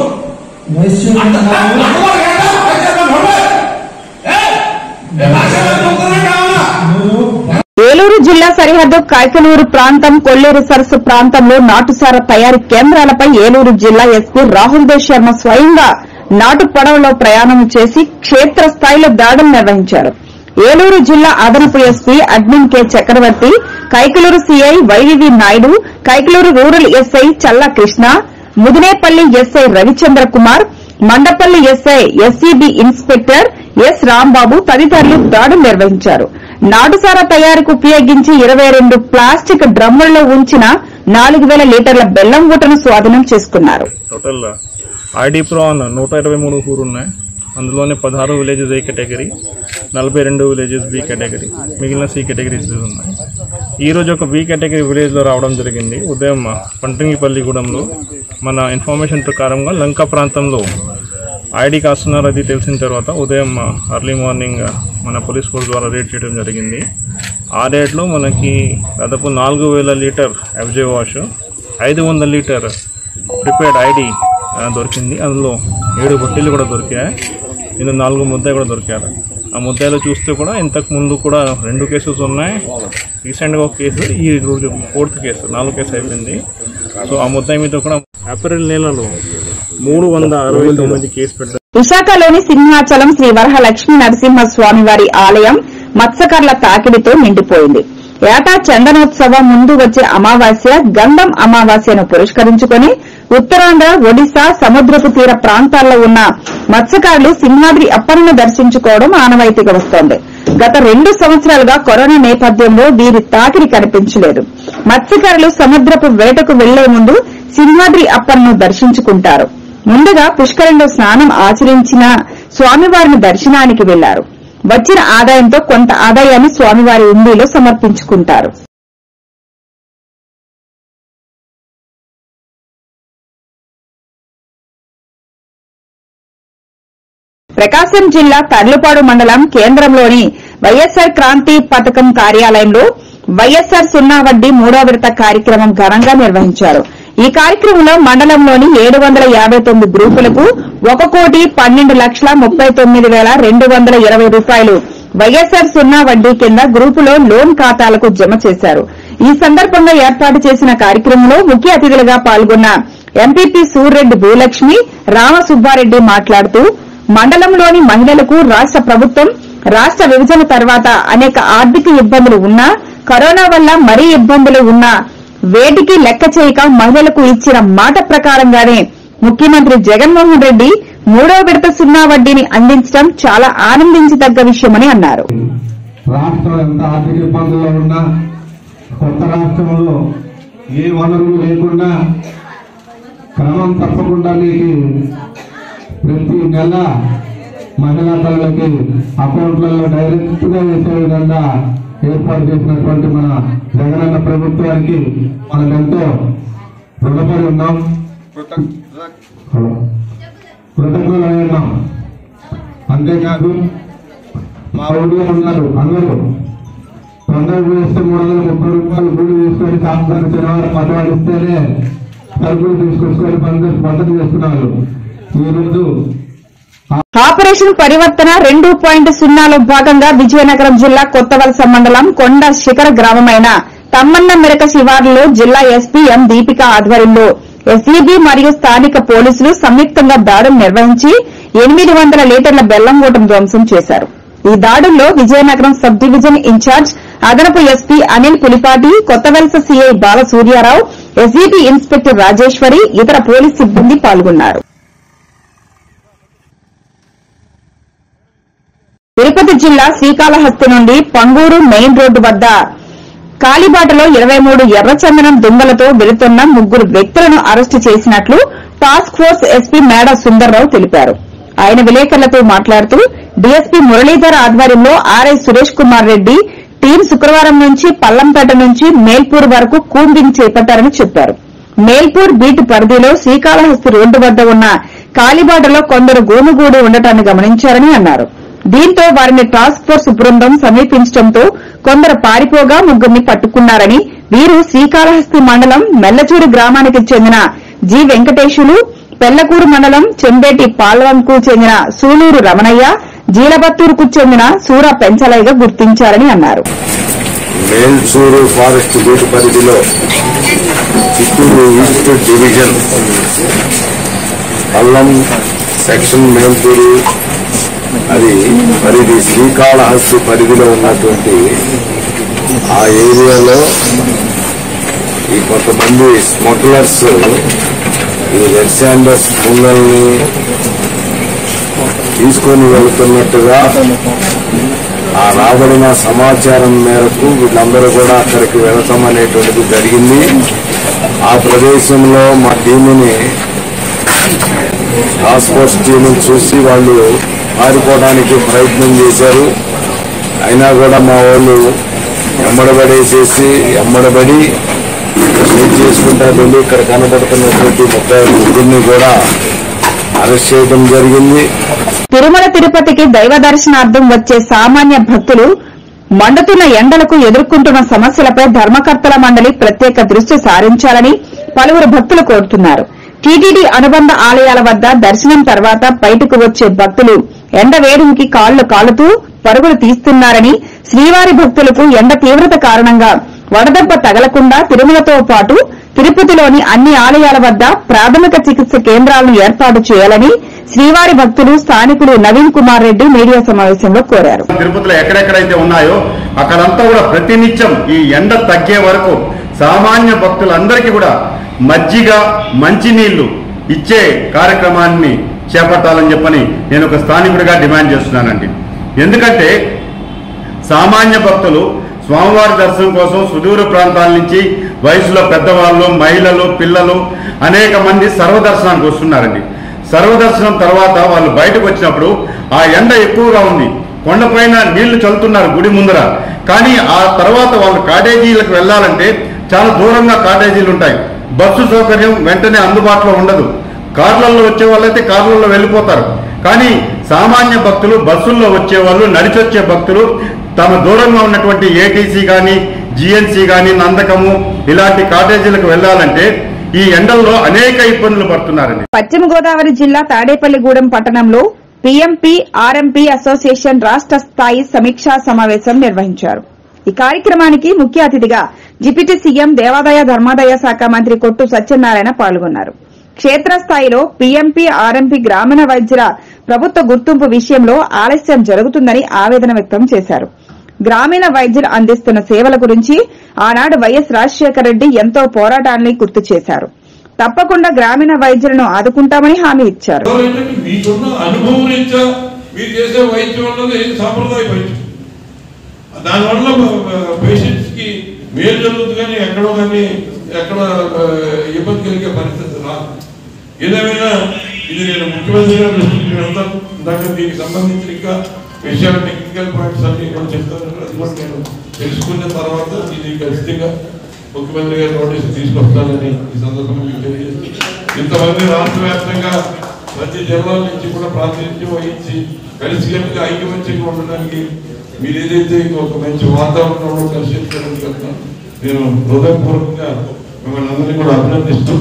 ఏలూరు జిల్లా సరిహద్దు కైకలూరు ప్రాంతం కొల్లేరు సరస్సు ప్రాంతంలో నాటుసార తయారీ కేంద్రాలపై ఏలూరు జిల్లా ఎస్పీ రాహుల్ దేవ్ శర్మ స్వయంగా నాటు పడవలో ప్రయాణం చేసి క్షేత్రస్థాయిలో దాడులు నిర్వహించారు ఏలూరు జిల్లా అదనపు SP admin K Chakravarthi Kaikaluru CI YVV Naidu Kaikaluru rural SI Challa Krishna Mudinepalli SI Ravichandra Kumar Mandapalli SI SCB inspector S Rambabu తదితరులు దాడులు నిర్వహించారు నాటుసార తయారీకి ఉపయోగించి ఇరవై రెండు ప్లాస్టిక్ డ్రమ్ముల్లో ఉంచిన నాలుగు వేల లీటర్ల బెల్లం ఊటను స్వాధీనం చేసుకున్నారు టోటల్ ఐడి ప్రాన్ నూట ఇరవై మూడు ఊరు ఉన్నాయి అందులోనే పదహారు విలేజెస్ ఏ కేటగిరీ నలభై రెండు విలేజెస్ బి కేటగిరీ మిగిలిన సి కేటగిరీస్ ఉన్నాయి ఈరోజు ఒక బి కేటగిరీ విలేజ్లో రావడం జరిగింది ఉదయం పంటంగిపల్లిగూడెంలో మన ఇన్ఫర్మేషన్ ప్రకారంగా లంక ప్రాంతంలో ఐడి కాస్తున్నారు అది తెలిసిన తర్వాత ఉదయం అర్లీ మార్నింగ్ మన పోలీస్ ఫోర్స్ ద్వారా రేడ్ చేయడం జరిగింది ఆ రేట్లో మనకి దాదాపు నాలుగు వేల లీటర్ ఎఫ్జే వాష్ ఐదు వందల లీటర్ ప్రిపేర్డ్ ఐడి దొరికింది అందులో ఏడు బొట్టీలు కూడా దొరికాయి ఇందులో నాలుగు ముద్దాయి కూడా దొరికారు ఆ ముద్దాయిలో చూస్తే కూడా ఇంతకు ముందు కూడా రెండు కేసెస్ ఉన్నాయి రీసెంట్గా ఒక కేసు ఈ రోజు ఫోర్త్ కేసు నాలుగు కేసు అయిపోయింది సో ఆ ముద్దాయి మీద కూడా ఏప్రిల్ నెలలో మూడు వందల అరవై తొమ్మిది కేసు పెట్టారు విశాఖలోని సింహాచలం శ్రీ వరహ లక్ష్మీ నరసింహ స్వామివారి ఆలయం మత్స్యకర్ల తాకిడితో నిండిపోయింది ఏటా చందనోత్సవ ముందు వచ్చే అమావాస్య గంధం అమావాస్యను పురస్కరించుకుని ఉత్తరాంధ్ర ఒడిశా సముద్రపు తీర ప్రాంతాల్లో ఉన్న మత్స్యకారులు సింహాద్రి అప్పలను దర్శించుకోవడం ఆనవాయితీగా వస్తోంది గత రెండు సంవత్సరాలుగా కరోనా నేపథ్యంలో వీరి తాకిడి కనిపించలేదు మత్స్యకారులు సముద్రపు వేటకు వెళ్లే ముందు సింహాద్రి అప్పలను దర్శించుకుంటారు ముందుగా పుష్కరంలో స్నానం ఆచరించిన స్వామివారిని దర్శనానికి వెళ్లారు వచ్చిన ఆదాయంతో కొంత ఆదాయాన్ని స్వామివారి ఉండిలో సమర్పించుకుంటారు ప్రకాశం జిల్లా తర్లుపాడు మండలం కేంద్రంలోని వైఎస్సార్ క్రాంతి పథకం కార్యాలయంలో వైఎస్సార్ సున్నా వడ్డీ మూడో విడత కార్యక్రమం ఘనంగా నిర్వహించారు ఈ కార్యక్రమంలో మండలంలోని ఏడు వందల యాభై తొమ్మిది గ్రూపులకు ఒక కోటి పన్నెండు లక్షల ముప్పై తొమ్మిది వేల రెండు వందల ఇరవై రూపాయలు వైఎస్సార్ సున్నా వడ్డీ కింద గ్రూపులో లోన్ ఖాతాలకు జమ చేశారు ఈ సందర్భంగా ఏర్పాటు చేసిన కార్యక్రమంలో ముఖ్య అతిథులుగా పాల్గొన్న ఎంపీపీ సూర్రెడ్డి భూలక్ష్మి రామసుబ్బారెడ్డి మాట్లాడుతూ మండలంలోని మహిళలకు రాష్ట ప్రభుత్వం రాష్ట విభజన తర్వాత అనేక ఆర్థిక ఇబ్బందులు ఉన్నా కరోనా వల్ల మరీ ఇబ్బందులు ఉన్నా వేటికి లెక్క చేయక మహిళలకు ఇచ్చిన మాట ప్రకారంగానే ముఖ్యమంత్రి జగన్మోహన్ రెడ్డి మూడో విడత సున్నా వడ్డీని అందించడం చాలా ఆనందించదగ్గ విషయమని అన్నారు రాష్ట్రం ఎంత ఆర్థిక ఇబ్బందుల్లో ఉన్నా కొత్త రాష్ట్రంలో ఏ వనరులు లేకుండా క్రమం తప్పకుండా మీకు ప్రతి నెల మహిళా తల్లులకి అకౌంట్లలో డైరెక్ట్ గా వేసే విధంగా ఏర్పాటు చేసినటువంటి మన జగనన్న ప్రభుత్వానికి మనం ఎంతో రుణపడి ఉన్నాం హలో. కృతజ్ఞులై ఉన్నాం అంతేకాదు మా ఊళ్ళో ఉన్నారు అందరూ తొందరగా వేస్తే మూడు వందల ముప్పై రూపాయలు కూలి తీసుకొని సాయంత్రం శనివారం పదవాడిస్తేనే సరుకులు తీసుకొచ్చుకొని పని పద్ధతి చేస్తున్నారు ఈ రోజు ఆపరేషన్ పరివర్తన రెండు పాయింట్ సున్నాలో భాగంగా విజయనగరం జిల్లా కొత్తవలస మండలం కొండ శిఖర గ్రామమైన తమ్మన్న మెరక శివార్లలో జిల్లా ఎస్పీ ఎం దీపిక ఆధ్వర్యంలో ఎస్ఈబీ మరియు స్థానిక పోలీసులు సంయుక్తంగా దాడులు నిర్వహించి ఎనిమిది వందల లీటర్ల బెల్లం ఓటం ధ్వంసం చేశారు ఈ దాడుల్లో విజయనగరం సబ్ డివిజన్ ఇన్ఛార్జ్ అదనపు SP Anil Pulipati Kothavalasa CI Balasuryarao SEB inspector Rajeshwari ఇతర పోలీస్ సిబ్బంది పాల్గొన్నారు తిరుపతి జిల్లా శ్రీకాళహస్తి నుండి పంగూరు మెయిన్ రోడ్డు వద్ద కాలిబాటలో ఇరవై మూడు ఎర్రచందనం దుంగలతో వెళుతున్న ముగ్గురు వ్యక్తులను అరెస్టు చేసినట్లు టాస్క్ ఫోర్స్ ఎస్పీ మేడ సుందర్రావు తెలిపారు ఆయన విలేకరులతో మాట్లాడుతూ డీఎస్పీ మురళీధర్ ఆధ్వర్యంలో ఆర్ఐ సురేష్ కుమార్ రెడ్డి టీం శుక్రవారం నుంచి పల్లంపేట నుంచి మేల్పూర్ వరకు కూంబింగ్ చేపట్టారని చెప్పారు మేల్పూర్ బీట్ పరిధిలో శ్రీకాళహస్తి రోడ్డు వద్ద ఉన్న కాలిబాటలో కొందరు గోనుగూడి ఉండటాన్ని గమనించారని అన్నారు దీంతో వారిని టాస్క్ ఫోర్స్ బృందం సమీపించడంతో కొందరు పారిపోగా ముగ్గురిని పట్టుకున్నారని వీరు శ్రీకాళహస్తి మండలం మెల్లచూరు గ్రామానికి చెందిన జి వెంకటేశులు పెళ్లకూరు మండలం చెంబేటి పాల్వంకు చెందిన సూలూరు రమణయ్య జీలబత్తూరుకు చెందిన సూర పెంచలయ్యగా గుర్తించారని అన్నారు మేల్చూరు ఫారెస్ట్ బీట్ పరిధిలో చిత్తూరు ఈస్ట్ డివిజన్ అల్లం సెక్షన్ మేల్చూరు అది పరిధి శ్రీకాళహస్తి పరిధిలో ఉన్నటువంటి ఆ ఏరియాలో ఈ కొంతమంది స్మగ్లర్స్ ఈ రెడ్ శాండర్స్ ముంగల్ని తీసుకొని వెళ్తున్నట్టుగా ఆ రాబడిన సమాచారం మేరకు వీళ్ళందరూ కూడా అక్కడికి వెళతాం అనేటువంటిది జరిగింది ఆ ప్రదేశంలో మా టీముని టాస్క్ ఫోర్స్ టీముని చూసి వాళ్ళు పారిపోవడానికి ప్రయత్నం చేశారు అయినా కూడా మా వాళ్ళు ఎమ్మడబడేసేసి ఎమ్మడబడి ఏం చేసుకుంటా వెళ్ళి ఇక్కడ కనబడుతున్నటువంటి ముప్పై ముగ్గురిని కూడా అరెస్ట్ చేయడం జరిగింది తిరుమల తిరుపతికి దైవ దర్శనార్థం వచ్చే సామాన్య భక్తులు మండుతున్న ఎండలకు ఎదుర్కొంటున్న సమస్యలపై ధర్మకర్తల మండలి ప్రత్యేక దృష్టి సారించాలని పలువురు భక్తులు కోరుతున్నారు టీటీడీ అనుబంధ ఆలయాల వద్ద దర్శనం తర్వాత బయటకు వచ్చే భక్తులు ఎండ వేడికి కాళ్లు కాలుతూ పరుగులు తీస్తున్నారని శ్రీవారి భక్తులకు ఎండ తీవ్రత కారణంగా వడదెబ్బ తగలకుండా తిరుమలతో పాటు తిరుపతిలోని అన్ని ఆలయాల వద్ద ప్రాథమిక చికిత్స కేంద్రాలను ఏర్పాటు చేయాలని శ్రీవారి భక్తులు స్థానికులు నవీన్ కుమార్ రెడ్డి మీడియా సమావేశంలో కోరారు తిరుపతిలో ఎక్కడెక్కడైతే ఉన్నాయో అక్కడంతా కూడా ప్రతినిత్యం ఈ ఎండ తగ్గే వరకు సామాన్య భక్తులందరికీ కూడా మజ్జిగ మంచినీళ్లు ఇచ్చే కార్యక్రమాన్ని చేపట్టాలని చెప్పని నేను ఒక స్థానికుడిగా డిమాండ్ చేస్తున్నానండి ఎందుకంటే సామాన్య భక్తులు స్వామివారి దర్శనం కోసం సుదూర ప్రాంతాల నుంచి వయసులో పెద్దవాళ్ళు మహిళలు పిల్లలు అనేక మంది సర్వదర్శనానికి వస్తున్నారండి సర్వదర్శనం తర్వాత వాళ్ళు బయటకు వచ్చినప్పుడు ఆ ఎండ ఎక్కువగా ఉంది కొండపైన నీళ్లు చల్లుతున్నారు గుడి ముందర కానీ ఆ తర్వాత వాళ్ళు కాటేజీలకు వెళ్ళాలంటే చాలా దూరంగా కాటేజీలు ఉంటాయి బస్సు సౌకర్యం వెంటనే అందుబాటులో ఉండదు కార్లలో వచ్చే వాళ్ళైతే కార్లలో వెళ్ళిపోతారు కానీ సామాన్య భక్తులు బస్సుల్లో వచ్చే వాళ్ళు నడిచొచ్చే భక్తులు తమ దూరంగా ఉన్నటువంటి ఏటీసీ కానీ జిఎన్సీ కానీ నందకము ఇలాంటి కాటేజీలకు వెళ్ళాలంటే ఈ ఎండల్లో అనేక ఇబ్బందులు పడుతున్నారండి పశ్చిమ గోదావరి జిల్లా తాడేపల్లిగూడెం పట్టణంలో పీఎంపీ ఆర్ఎంపీ అసోసియేషన్ రాష్ట స్థాయి సమీక్షా సమావేశం నిర్వహించారు ఈ కార్యక్రమానికి ముఖ్య అతిథిగా డిప్యూటీ సీఎం దేవాదాయ ధర్మాదాయ శాఖ మంత్రి కొట్టు సత్యనారాయణ పాల్గొన్నారు క్షేత్రస్థాయిలో పీఎంపీ ఆర్ఎంపీ గ్రామీణ వైద్యుల ప్రభుత్వ గుర్తింపు విషయంలో ఆలస్యం జరుగుతుందని ఆవేదన వ్యక్తం చేశారు గ్రామీణ వైద్యులు అందిస్తున్న సేవల గురించి ఆనాడు వైఎస్ రాజశేఖర రెడ్డి ఎంతో పోరాటాన్ని గుర్తు చేశారు తప్పకుండా గ్రామీణ వైద్యులను ఆదుకుంటామని హామీ ఇచ్చారు ఏంటంటే మీకున్న అనుభవం రీత్యా మీరు చేసే వైద్యం అన్నది సాంప్రదాయ వైద్యం దానివల్ల పేషెంట్స్ కి మేలు జరుగుతుంది కానీ ఎక్కడో కానీ ఎక్కడ ఆ, ఇబ్బంది కలిగే పరిస్థితి రాదు ఏదేమైనా ఇది నేను ముఖ్యమంత్రి గారి దృష్టికి వెళ్తాను ఇందాక దీనికి సంబంధించిన ఇంకా విషయాలు టెక్నికల్ పాయింట్స్ అన్ని కూడా చెప్తాను అది కూడా నేను తెలుసుకున్న తర్వాత ఇది ఖచ్చితంగా ముఖ్యమంత్రి గారి నోటీస్ తీసుకొస్తానని ఈ సందర్భంగా మీకు తెలియజేస్తున్నాను ఇంతమంది రాష్ట్ర వ్యాప్తంగా ప్రతి జిల్లాల నుంచి కూడా ప్రాతినిధ్యం వహించి కలిసికట్టుగా ఐక్యమత్యంగా ఉండడానికి మీరు ఏదైతే ఒక మంచి వాతావరణంలో కలిసి చెప్తారని నేను హృదయపూర్వకంగా మిమ్మల్ని అందరినీ కూడా అభినందిస్తూ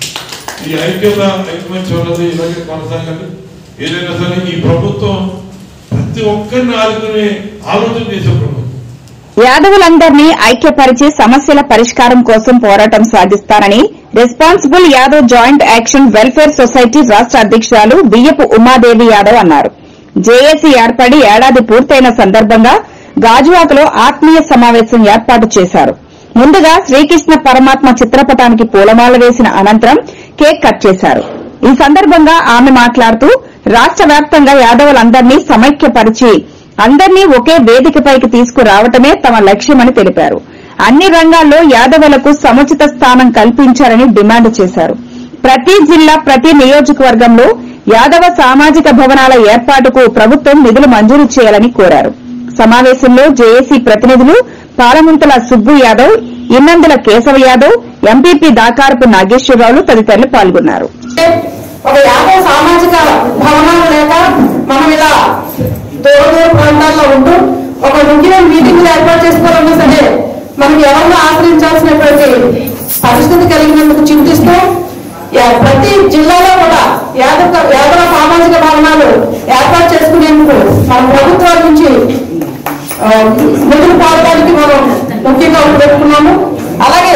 ఈ ఐక్యత ఐక్యమత్యం ఉన్నది ఇలాగే కొనసాగాలి ఏదైనా సరే ఈ ప్రభుత్వం ప్రతి ఒక్కరిని ఆదుకునే ఆలోచన చేసే ప్రభుత్వం యాదవులందరినీ ఐక్యపరిచి సమస్యల పరిష్కారం కోసం పోరాటం సాగిస్తానని responsible Yadav joint action welfare society రాష్ట అధ్యక్షురాలు బియ్యపు ఉమాదేవి యాదవ్ అన్నారు జేఏసీ ఏర్పడి ఏడాది పూర్తయిన సందర్భంగా గాజువాకలో ఆత్మీయ సమావేశం ఏర్పాటు చేశారు ముందుగా శ్రీకృష్ణ పరమాత్మ చిత్రపటానికి పూలమాల వేసిన అనంతరం కేక్ కట్ చేశారు ఈ సందర్భంగా ఆమె మాట్లాడుతూ రాష్ట వ్యాప్తంగా యాదవులందరినీ సమైక్యపరిచి అందరినీ ఒకే వేదికపైకి తీసుకురావటమే తమ లక్ష్యమని తెలిపారు అన్ని రంగాల్లో యాదవులకు సముచిత స్థానం కల్పించాలని డిమాండ్ చేశారు ప్రతి జిల్లా ప్రతి నియోజకవర్గంలో యాదవ సామాజిక భవనాల ఏర్పాటుకు ప్రభుత్వం నిధులు మంజూరు చేయాలని కోరారు సమావేశంలో జేఏసీ ప్రతినిధులు పాలముంతల సుబ్బు యాదవ్ ఇన్నందుల కేశవ యాదవ్ ఎంపీపీ దాకారపు నాగేశ్వరరావు తదితరులు పాల్గొన్నారు ఒక యాభై సామాజిక భవనాలు లేక మనం ఇలా దూర దూర ప్రాంతాల్లో ఉంటూ ఒక ముఖ్యమైన మీటింగ్లు ఏర్పాటు చేసుకోవాలన్నా సరే మనకి ఎవరిని ఆశ్రయించాల్సినటువంటి పరిస్థితి కలిగినందుకు చింతిస్తూ యా- ప్రతి జిల్లాలో కూడా యాదవ యాదవ సామాజిక భవనాలు ఏర్పాటు చేసుకునేందుకు మన ప్రభుత్వాల నుంచి ఆ, నిధులు పాడడానికి మనం ముఖ్యంగా పెట్టుకున్నాము అలాగే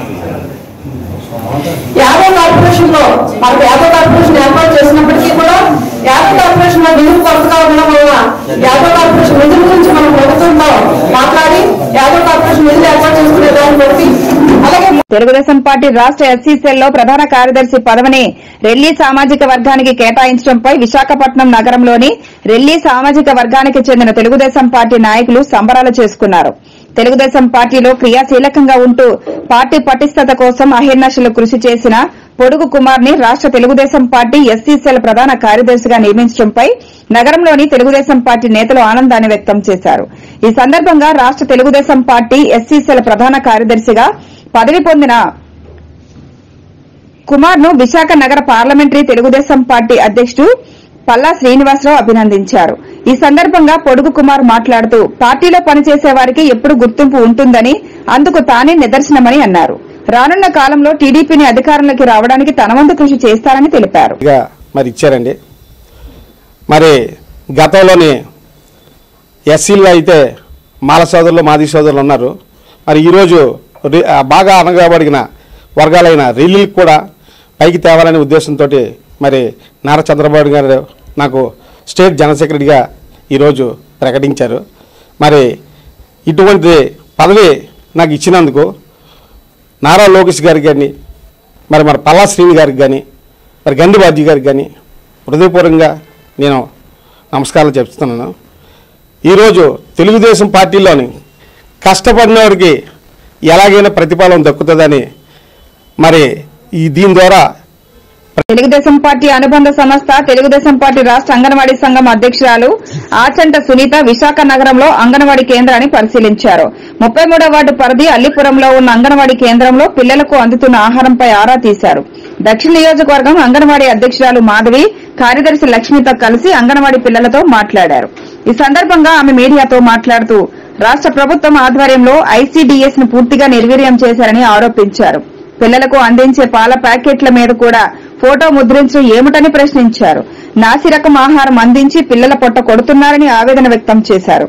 యాదవ్ కార్పొరేషన్ లో మనకు యాదవ్ కార్పొరేషన్ ఏర్పాటు చేసినప్పటికీ కూడా యాదవ్ కార్పొరేషన్ లో నిధులు కొరతగా ఉండడం వల్ల యాదవ్ కార్పొరేషన్ నిధుల గురించి మనం ప్రభుత్వంతో మాట్లాడి యాదవ్ కార్పొరేషన్ నిధులు ఏర్పాటు చేసుకునే దాన్ని బట్టి అలాగే తెలుగుదేశం పార్టీ రాష్ట ఎస్సీ సెల్లో ప్రధాన కార్యదర్శి పదవిని రెల్లి సామాజిక వర్గానికి కేటాయించడంపై విశాఖపట్నం నగరంలోని రెల్లి సామాజిక వర్గానికి చెందిన తెలుగుదేశం పార్టీ నాయకులు సంబరాలు చేసుకున్నారు తెలుగుదేశం పార్టీలో క్రియాశీలకంగా ఉంటూ పార్టీ పటిష్టత కోసం అహిర్నశలు కృషి చేసిన పొడుగు కుమార్ ని రాష్ట తెలుగుదేశం పార్టీ ఎస్సీసీల ప్రధాన కార్యదర్శిగా నియమించడంపై నగరంలోని తెలుగుదేశం పార్టీ నేతలు ఆనందాన్ని వ్యక్తం చేశారు ఈ సందర్భంగా రాష్ట తెలుగుదేశం పార్టీ ఎస్సీసీల ప్రధాన కార్యదర్శిగా పదవి పొందిన కుమార్ ను విశాఖ నగర పార్లమెంటరీ తెలుగుదేశం పార్టీ అధ్యకుడు పల్లా శ్రీనివాసరావు అభినందించారు ఈ సందర్భంగా పొడుగు కుమార్ మాట్లాడుతూ పార్టీలో పనిచేసే వారికి ఎప్పుడు గుర్తింపు ఉంటుందని అందుకు తానే నిదర్శనమని అన్నారు రానున్న కాలంలో టీడీపీని అధికారంలోకి రావడానికి తన వంతు కృషి చేస్తారని తెలిపారు గా మరి ఇచ్చారండి మరి గతంలోని ఎస్సీలు అయితే మాల సోదరులు మాది సోదరులు ఉన్నారు మరి ఈరోజు రి- ఆ బాగా అనగబడిన వర్గాలైన రిలీలకు కూడా పైకి తేవాలనే ఉద్దేశంతో మరి నారా చంద్రబాబు గారు నాకు స్టేట్ జనరల్ సెక్రటరీగా ఈరోజు ప్రకటించారు మరి ఇటువంటి పదవి నాకు ఇచ్చినందుకు నారా లోకేష్ గారికి కానీ మరి మన పల్లా శ్రీని గారికి కానీ మరి గండి బాజీ గారికి కానీ హృదయపూర్వకంగా నేను నమస్కారాలు చెప్తున్నాను ఈరోజు తెలుగుదేశం పార్టీలోని కష్టపడిన వారికి ఎలాగైనా ప్రతిఫలం దక్కుతుందని మరి ఈ దీని ద్వారా తెలుగుదేశం పార్టీ అనుబంధ సంస్థ తెలుగుదేశం పార్టీ రాష్ట అంగన్వాడీ సంఘం అధ్యక్షురాలు ఆచంట సునీత విశాఖ నగరంలో అంగన్వాడీ కేంద్రాన్ని పరిశీలించారు ముప్పై మూడో వార్డు పరిధి అల్లిపురంలో ఉన్న అంగన్వాడీ కేంద్రంలో పిల్లలకు అందుతున్న ఆహారంపై ఆరా తీశారు దక్షిణ నియోజకవర్గం అంగన్వాడీ అధ్యక్షురాలు మాధవి కార్యదర్శి లక్ష్మితో కలిసి అంగన్వాడీ పిల్లలతో మాట్లాడారు ఈ సందర్భంగా ఆమె మీడియాతో మాట్లాడుతూ రాష్ట ప్రభుత్వం ఆధ్వర్యంలో ఐసీడీఎస్ ను పూర్తిగా నిర్వీర్యం చేశారని ఆరోపించారు పిల్లలకు అందించే పాల ప్యాకెట్ల మీద కూడా ఫోటో ముద్రించడం ఏమిటని ప్రశ్నించారు నాసిరకం ఆహారం అందించి పిల్లల పొట్ట కొడుతున్నారని ఆవేదన వ్యక్తం చేశారు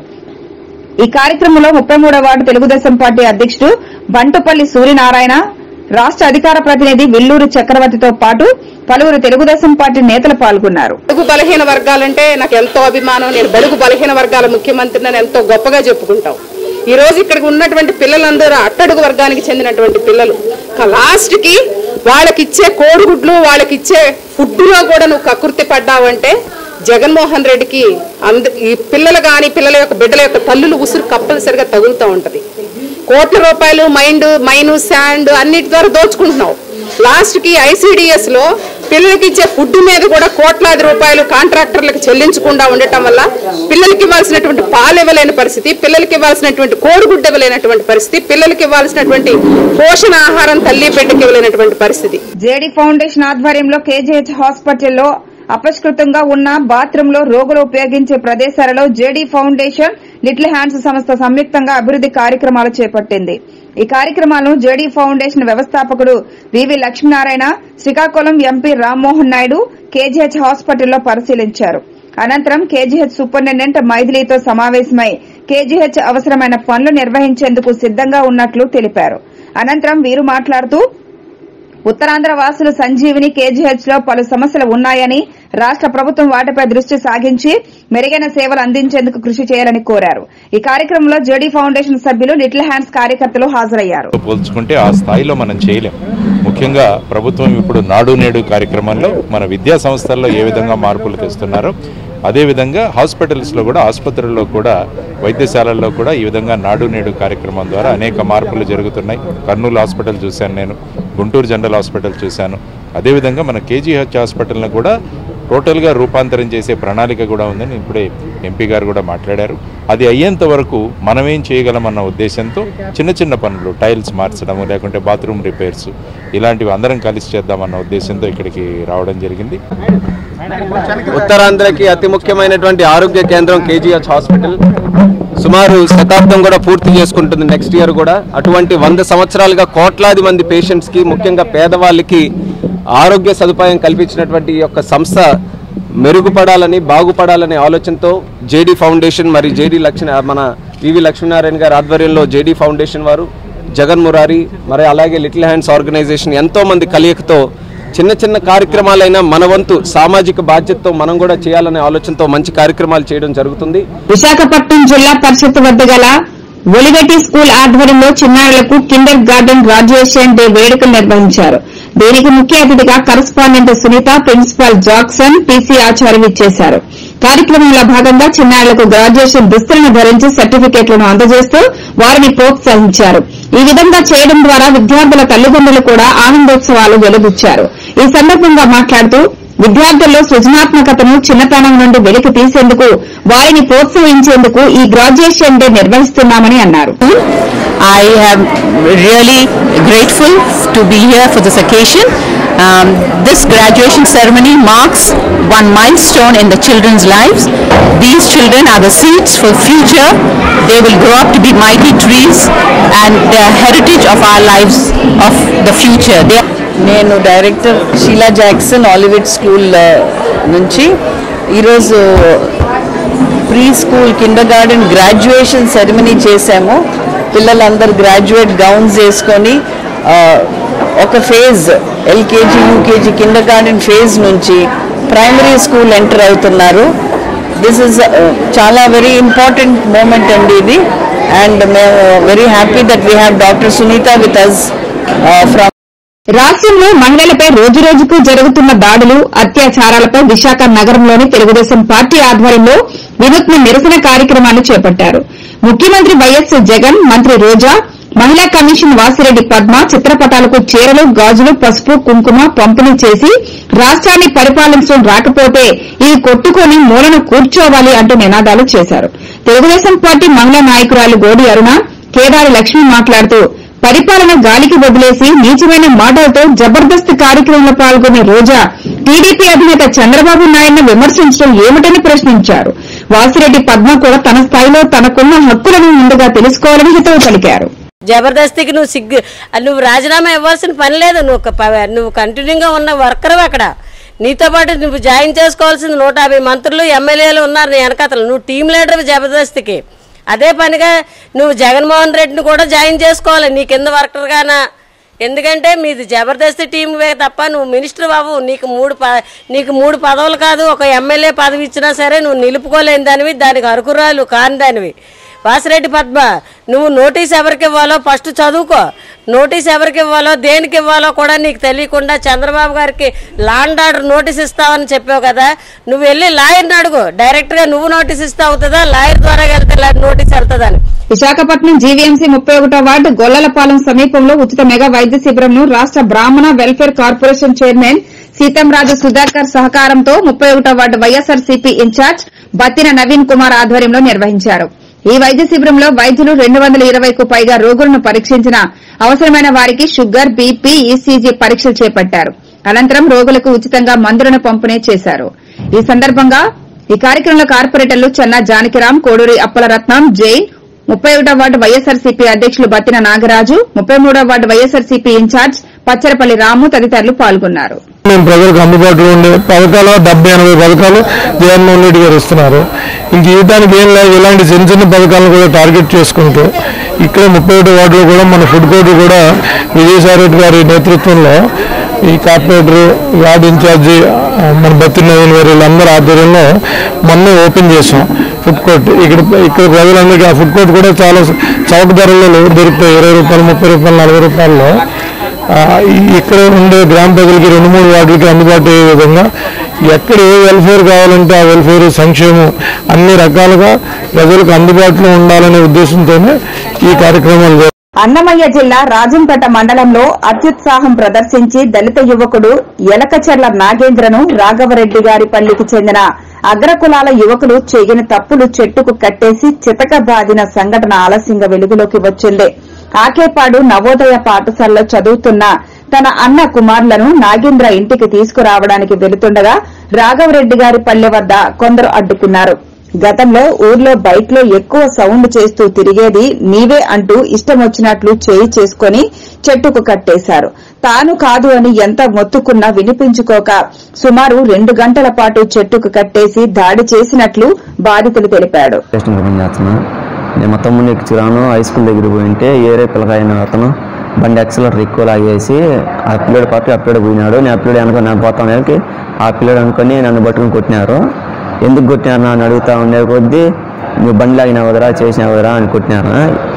ఈ కార్యక్రమంలో ముప్పై మూడో వార్డు తెలుగుదేశం పార్టీ అధ్యక్షుడు బంటుపల్లి సూర్యనారాయణ రాష్ట అధికార ప్రతినిధి విల్లూరు చక్రవర్తితో పాటు పలువురు తెలుగుదేశం పార్టీ నేతలు పాల్గొన్నారు బడుగు బలహీన వర్గాలంటే నాకు ఎంతో అభిమానం నేను బడుగు బలహీన వర్గాల ముఖ్యమంత్రిని ఎంతో గొప్పగా చెప్పుకుంటాం ఈ రోజు ఇక్కడికి ఉన్నటువంటి పిల్లలందరూ అట్టడుగు వర్గానికి చెందినటువంటి పిల్లలు లాస్ట్ కి వాళ్ళకి ఇచ్చే కోడిగుడ్లు వాళ్ళకి ఇచ్చే ఫుడ్ లో కూడా నువ్వు కకృతి పడ్డావంటే జగన్మోహన్ రెడ్డికి అంద ఈ పిల్లలు కానీ పిల్లల యొక్క బిడ్డల యొక్క తల్లులు ఉసురు కంపల్సరిగా తగులుతూ ఉంటది కోట్ల రూపాయలు మైండ్ మైను శాండ్ అన్నిటి ద్వారా దోచుకుంటున్నావు లాస్ట్ కి ఐసీడీఎస్ లో పిల్లలకి ఇచ్చే ఫుడ్ మీద కూడా కోట్లాది రూపాయలు కాంట్రాక్టర్లకు చెల్లించకుండా ఉండటం వల్ల పిల్లలకి ఇవ్వాల్సినటువంటి పాలు ఇవ్వలేని పరిస్థితి పిల్లలకి ఇవ్వాల్సినటువంటి కోడిగుడ్డు ఇవ్వలేనటువంటి పరిస్థితి పిల్లలకి ఇవ్వాల్సినటువంటి పోషణ ఆహారం తల్లి బిడ్డకి ఇవ్వలేనటువంటి పరిస్థితి జేడీ ఫౌండేషన్ ఆధ్వర్యంలో కేజీహెచ్ హాస్పిటల్లో అపష్కృతంగా ఉన్న బాత్రూమ్ లో రోగులు ఉపయోగించే ప్రదేశాలలో జేడీ ఫౌండేషన్ లిటిల్ హ్యాండ్స్ సంస్థ సంయుక్తంగా అభివృద్ది కార్యక్రమాలు చేపట్టింది ఈ కార్యక్రమాలను జేడీ ఫౌండేషన్ వ్యవస్థాపకుడు VV Lakshminarayana Srikakulam MP Rammohan Naidu KGH హాస్పిటల్లో పరిశీలించారు అనంతరం కేజీహెచ్ సూపరింటెండెంట్ మైథిలితో సమావేశమై కేజీహెచ్ అవసరమైన పనులు నిర్వహించేందుకు సిద్దంగా ఉన్నట్లు తెలిపారు అనంతరం వీరు మాట్లాడుతూ ఉత్తరాంధ్ర వాసులు సంజీవిని కేజీహెచ్ లో పలు సమస్యలు ఉన్నాయని రాష్ట ప్రభుత్వం వాటిపై దృష్టి సాగించి మెరుగైన సేవలు అందించేందుకు కృషి చేయాలని కోరారు ఈ కార్యక్రమంలో జేడీ ఫౌండేషన్ సభ్యులు లిటిల్ హ్యాండ్స్ కార్యకర్తలు హాజరయ్యారు పోల్చుకుంటే ఆ స్థాయిలో మనం చేయలేం ముఖ్యంగా ప్రభుత్వం ఇప్పుడు నాడు నేడు కార్యక్రమంలో మన విద్యా సంస్థల్లో ఏ విధంగా మార్పులు తెస్తున్నారో అదేవిధంగా హాస్పిటల్స్లో కూడా ఆసుపత్రుల్లో కూడా వైద్యశాలల్లో కూడా ఈ విధంగా నాడు నేడు కార్యక్రమం ద్వారా అనేక మార్పులు జరుగుతున్నాయి కర్నూలు హాస్పిటల్ చూశాను నేను గుంటూరు జనరల్ హాస్పిటల్ చూశాను అదేవిధంగా మన కేజీహెచ్ హాస్పిటల్ను కూడా టోటల్గా రూపాంతరం చేసే ప్రణాళిక కూడా ఉందని ఇప్పుడే ఎంపీ గారు కూడా మాట్లాడారు అది అయ్యేంత వరకు మనం ఏం చేయగలమన్న ఉద్దేశంతో చిన్న చిన్న పనులు టైల్స్ మార్చడము లేకుంటే బాత్రూమ్ రిపేర్స్ ఇలాంటివి అందరం కలిసి చేద్దామన్న ఉద్దేశంతో ఇక్కడికి రావడం జరిగింది ఉత్తరాంధ్రకి అతి ముఖ్యమైనటువంటి ఆరోగ్య కేంద్రం కేజీహెచ్ హాస్పిటల్ సుమారు శతాబ్దం కూడా పూర్తి చేసుకుంటుంది నెక్స్ట్ ఇయర్ కూడా అటువంటి వంద సంవత్సరాలుగా కోట్లాది మంది పేషెంట్స్కి ముఖ్యంగా పేదవాళ్ళకి ఆరోగ్య సదుపాయం కల్పించినటువంటి ఈ యొక్క సంస్థ మెరుగుపడాలని బాగుపడాలనే ఆలోచనతో జేడీ ఫౌండేషన్ మరి జేడీ లక్ష్మీ మన వివి లక్ష్మీనారాయణ గారి ఆధ్వర్యంలో జేడీ ఫౌండేషన్ వారు జగన్ మురారి మరి అలాగే లిటిల్ హ్యాండ్స్ ఆర్గనైజేషన్ ఎంతో మంది కలియకతో చిన్న చిన్న కార్యక్రమాలైనా మన వంతు సామాజిక బాధ్యతతో మనం కూడా చేయాలనే ఆలోచనతో మంచి కార్యక్రమాలు చేయడం జరుగుతుంది విశాఖపట్నం జిల్లా పరిషత్ వద్ద గల ఒలిగటి స్కూల్ ఆధ్వర్యంలో చిన్నారులకు కిండర్ గార్డెన్ గ్రాడ్యుయేషన్ డే వేడుకలు నిర్వహించారు దీనికి ముఖ్య అతిథిగా correspondent Sunitha principal Jackson TC Acharya ఇచ్చేశారు కార్యక్రమంలో భాగంగా చిన్నారులకు గ్రాడ్యుయేషన్ దుస్తులను ధరించి సర్టిఫికెట్లను అందజేస్తూ వారిని ప్రోత్సహించారు ఈ విధంగా చేయడం ద్వారా విద్యార్థుల తల్లిదండ్రులు కూడా ఆనందోత్సవాలు వెలుబుచ్చారు ఈ సందర్భంగా మాట్లాడుతూ విద్యార్థుల్లో సృజనాత్మకతను చిన్నతనం నుండి వెలికి తీసేందుకు వారిని ప్రోత్సహించేందుకు ఈ గ్రాడ్యుయేషన్ డే నిర్వహిస్తున్నామని అన్నారు I am really grateful to be here for this occasion. Um, this graduation ceremony marks one milestone in the children's lives. These children are the seeds for future. They will grow up to be mighty trees and the heritage of our lives of the future. They నేను director Sheela Jackson ఆలివిడ్ school ఆ, నుంచి ఈరోజు pre school kindergarten graduation ceremony చేశాము పిల్లలందరూ graduate gowns వేసుకొని ఆ, ఒక phase LKG UKG kindergarten phase నుంచి ప్రైమరీ స్కూల్ ఎంటర్ అవుతున్నారు దిస్ ఇస్ చాలా వెరీ ఇంపార్టెంట్ మూమెంట్ అండి ఇది అండ్ మేము very happy that we have doctor Sunitha with us from రాష్ట్రంలో మహిళలపై రోజురోజుకు జరుగుతున్న దాడులు అత్యాచారాలపై విశాఖ నగరంలోని తెలుగుదేశం పార్టీ ఆధ్వర్యంలో వినూత్న నిరసన కార్యక్రమాన్ని చేపట్టారు ముఖ్యమంత్రి వైఎస్ జగన్ మంత్రి రోజా మహిళా కమిషన్ వాసిరెడ్డి పద్మ చిత్రపటాలకు చీరలు గాజులు పసుపు కుంకుమ పంపిణీ చేసి రాష్ట్రాన్ని పరిపాలించడం రాకపోతే ఇవి కొట్టుకొని మూలను కూర్చోవాలి అంటూ నినాదాలు చేశారు తెలుగుదేశం పార్టీ మహిళా నాయకురాలు గోడి అరుణ కేదారి లక్ష్మి మాట్లాడుతూ పరిపాలన గాలికి వదిలేసి నీచమైన మాటలతో జబర్దస్త్ కార్యక్రమంలో పాల్గొనే రోజా టీడీపీ అధినేత చంద్రబాబు నాయుడును విమర్శించడం ఏమిటని ప్రశ్నించారు వాసిరెడ్డి పద్మ కూడా తన స్థాయిలో తనకున్న హక్కులను ముందుగా తెలుసుకోవాలని హితవు పలికారు జబర్దస్తికి నువ్వు సిగ్గు నువ్వు రాజీనామా ఇవ్వాల్సిన పని లేదు నువ్వు ఒక ప- నువ్వు కంటిన్యూగా ఉన్న వర్కర్ అక్కడ నీతో పాటు నువ్వు జాయిన్ చేసుకోవాల్సింది నూట యాభై మంత్రులు ఎమ్మెల్యేలు ఉన్నారు నీ వెనకాతలు నువ్వు టీం లీడర్ జబర్దస్తికి అదే పనిగా నువ్వు జగన్మోహన్ రెడ్డిని కూడా జాయిన్ చేసుకోవాలి నీ కింద వర్కర్గానా ఎందుకంటే మీది జబర్దస్త్ టీం తప్ప నువ్వు మినిస్టర్ బాబు నీకు మూడు ప- నీకు మూడు పదవులు కాదు ఒక ఎమ్మెల్యే పదవి ఇచ్చినా సరే నువ్వు నిలుపుకోలేని దానివి దానికి అరుకురాలు కాని దానివి వాసిరెడ్డి పద్మ నువ్వు నోటీస్ ఎవరికి ఇవ్వాలో ఫస్ట్ చదువుకో నోటీస్ ఎవరికి ఇవ్వాలో దేనికి ఇవ్వాలో కూడా నీకు తెలియకుండా చంద్రబాబు గారికి లాండ్ ఆర్డర్ నోటీస్ ఇస్తావని చెప్పావు కదా నువ్వు వెళ్ళి లాయర్ని అడుగు డైరెక్ట్గా నువ్వు నోటీస్ ఇస్తే అవుతుందా లాయర్ ద్వారా వెళ్తే లా- నోటీస్ వెళ్తుందని విశాఖపట్నం జీవీఎంసీ ముప్పై ఒకటో వార్డు గొల్లలపాలెం సమీపంలో ఉచిత మెగా వైద్య శిబిరంను రాష్ట బ్రాహ్మణ welfare corporation chairman Seethamraju Sudhakar సహకారంతో ముప్పై ఒకటో ward YSRCP in-charge Battina Naveen Kumar ఆధ్వర్యంలో నిర్వహించారు ఈ వైద్య శిబిరంలో వైద్యులు రెండు వందల ఇరవైకు పైగా రోగులను పరీక్షించిన అవసరమైన వారికి షుగర్ బీపీ ఈసీజీ పరీక్షలు చేపట్టారు అనంతరం రోగులకు ఉచితంగా మందులను పంపిణీ చేశారు ఈ సందర్భంగా ఈ కార్యక్రమంలో కార్పొరేటర్లు చెన్నా జానకిరాం కోడూరి అప్పలరత్నం జైన్ ముప్పై ఒకటో వార్డు వైఎస్ఆర్సీపీ అధ్యకులు బత్తిన నాగరాజు ముప్పై మూడో ward YSRCP in-charge Pacharapalli Ramu తదితరులు పాల్గొన్నారు మేము ప్రజలకు అందుబాటులో ఉండే పథకాలు డెబ్బై ఎనభై పథకాలు జగన్మోహన్ రెడ్డి గారు ఇస్తున్నారు ఇంక ఇవ్వడానికి ఏం లేదు ఇలాంటి చిన్న చిన్న పథకాలను కూడా టార్గెట్ చేసుకుంటూ ఇక్కడ ముప్పై ఒకటి వార్డులో కూడా మన ఫుడ్ కోర్టు కూడా విజయసాయి రెడ్డి గారి నేతృత్వంలో ఈ కార్పొరేటర్ వార్డు ఇన్ఛార్జి ఆ, మన బత్తి నవీన్ గారు వీళ్ళందరూ ఆధ్వర్యంలో మొన్న ఓపెన్ చేసాం ఫుడ్ కోర్ట్ ఇక్కడ ఇక్కడ ప్రజలందరికీ ఆ ఫుడ్ కోర్ట్ కూడా చాలా చౌక ధరలలో దొరుకుతాయి ఇరవై రూపాయలు ముప్పై రూపాయలు నలభై రూపాయల్లో ఆ, ఈ- ఇక్కడ ఉండే గ్రామ ప్రజలకి రెండు మూడు వార్డులకి అందుబాటు అయ్యే విధంగా ఎక్కడ ఏ వెల్ఫేర్ కావాలంటే ఆ వెల్ఫేర్ సంక్షేమం అన్ని రకాలుగా ప్రజలకు అందుబాటులో ఉండాలనే ఉద్దేశంతోనే ఈ కార్యక్రమాలు జరుగుతాయి. అన్నమయ్య జిల్లా రాజంపేట మండలంలో అత్యుత్సాహం ప్రదర్శించి దళిత యువకుడు ఎలకచెర్ల నాగేంద్రను రాఘవరెడ్డి గారి పల్లికి చెందిన అగ్రకులాల యువకులు చేయని తప్పులు చెట్టుకు కట్టేసి చితక బాదిన సంఘటన ఆలస్యంగా వెలుగులోకి వచ్చింది ఆకేపాడు నవోదయ పాఠశాలలో చదువుతున్న తన అన్న కుమారులను నాగేంద్ర ఇంటికి తీసుకురావడానికి వెళుతుండగా రాఘవరెడ్డి గారి పల్లె వద్ద కొందరు అడ్డుకున్నారు గతంలో ఊర్లో బైక్ లో ఎక్కువ సౌండ్ చేస్తూ తిరిగేది నీవే అంటూ ఇష్టం వచ్చినట్లు చేయి చేసుకుని చెట్టుకు కట్టేశారు తాను కాదు అని ఎంత మొత్తుకున్నా వినిపించుకోక సుమారు రెండు గంటల పాటు చెట్టుకు కట్టేసి దాడి చేసినట్లు బాధితులు తెలిపాడు టెస్టింగ్ ఓపెన్ చేస్తున్నా నేను మా తమ్ముడిని ఎక్కిరాను హై స్కూల్ దగ్గర పోయింటే ఏరే పిల్లకాయన అతను బండి యాక్సిలర్ ఎక్కువ లాగేసి ఆ పిల్లడు పట్టు ఆ పిల్లడు పోయినాడు నేను ఆ పిల్లడు అనుకుని నేను పోతాను వెనక్కి ఆ పిల్లడు అనుకొని నన్ను పట్టుకుని కొట్టినారు ఎందుకు కొట్టినారు అని అడుగుతా ఉండే కొద్దీ నువ్వు బండి లాగినావు కదరా చేసినావు కదరా అని కొట్టినారు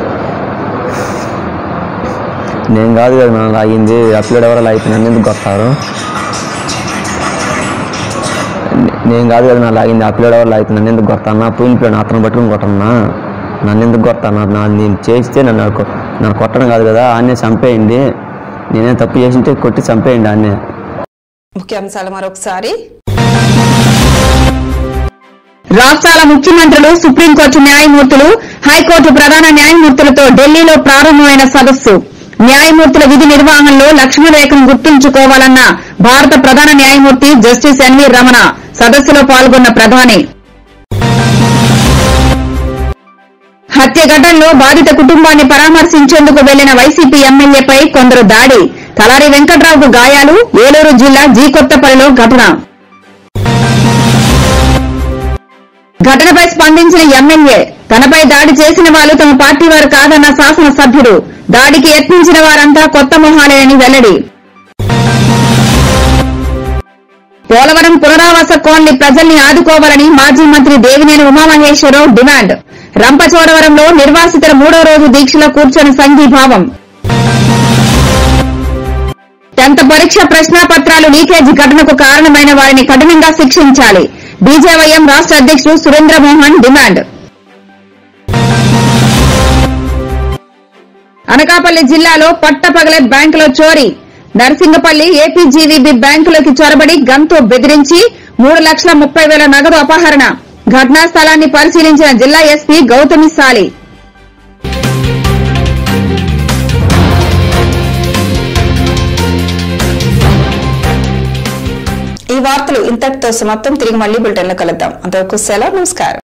నేను కాదు కదా మనం లాగింది ఆ పిల్లడు ఎవరో లాగితే నన్ను ఎందుకు కొడతారు నేను కాదు కదా నా లాగింది ఆ పిల్లడు ఎవరు లాగుతుంది నన్ను ఎందుకు కొడతానా పోయిన పిల్లడు అతను పట్టుకుని కొట్టన్నా నన్ను ఎందుకు కొడతానా నా నేను చేస్తే నన్ను కొ- నన్ను కొట్టడం కాదు కదా ఆన్నే చంపేయండి నేనే తప్పు చేసింటే కొట్టి చంపేయండి ఆన్నే ముఖ్యాంశాలు మరొకసారి రాష్ట్రాల ముఖ్యమంత్రులు సుప్రీంకోర్టు న్యాయమూర్తులు హైకోర్టు ప్రధాన న్యాయమూర్తులతో ఢిల్లీలో ప్రారంభమైన సదస్సు న్యాయమూర్తుల విధి నిర్వహణలో లక్ష్మణరేఖను గుర్తుంచుకోవాలన్న భారత ప్రధాన న్యాయమూర్తి జస్టిస్ ఎన్వి రమణ సదస్సులో పాల్గొన్న ప్రధాని హత్య ఘటనలో బాధిత కుటుంబాన్ని పరామర్శించేందుకు వెళ్లిన వైసీపీ ఎమ్మెల్యేపై కొందరు దాడి తలారి వెంకట్రావుకు గాయాలు ఏలూరు జిల్లా జీ కొత్తపల్లిలో ఘటన ఘటనపై స్పందించిన ఎమ్మెల్యే తనపై దాడి చేసిన వాళ్ళు తమ పార్టీ వారు కాదన్న శాసనసభ్యుడు దాడికి యత్నించిన వారంతా కొత్త మొహాలేనని వెల్లడి పోలవరం పునరావాస కాలనీ ప్రజల్ని ఆదుకోవాలని మాజీ మంత్రి దేవినేని ఉమామహేశ్వరరావు డిమాండ్ రంపచోడవరంలో నిర్వాసితుల మూడో రోజు దీక్షలో కూర్చొని సంఘీభావం టెన్త్ పరీక్ష ప్రశ్నాపత్రాలు లీకేజీ ఘటనకు కారణమైన వారిని కఠినంగా శిక్షించాలి బీజేవైఎం రాష్ట్ర అధ్యక్షుడు సురేంద్ర మోహన్ డిమాండ్ అనకాపల్లి జిల్లాలో పట్టపగలే బ్యాంకులో చోరీ నర్సింగపల్లి ఏపీజీవీబీ బ్యాంకులోకి చొరబడి గంతో బెదిరించి మూడు లక్షల ముప్పై వేల నగదు అపహరణ ఘటనా స్థలాన్ని పరిశీలించిన జిల్లా ఎస్పీ గౌతమి సాలి ఈ వార్తలు ఇంతటితో సమాప్తం తిరిగి మళ్ళీ బులెటిన్లో కలుద్దాం అంతవరకు సెలవు నమస్కారం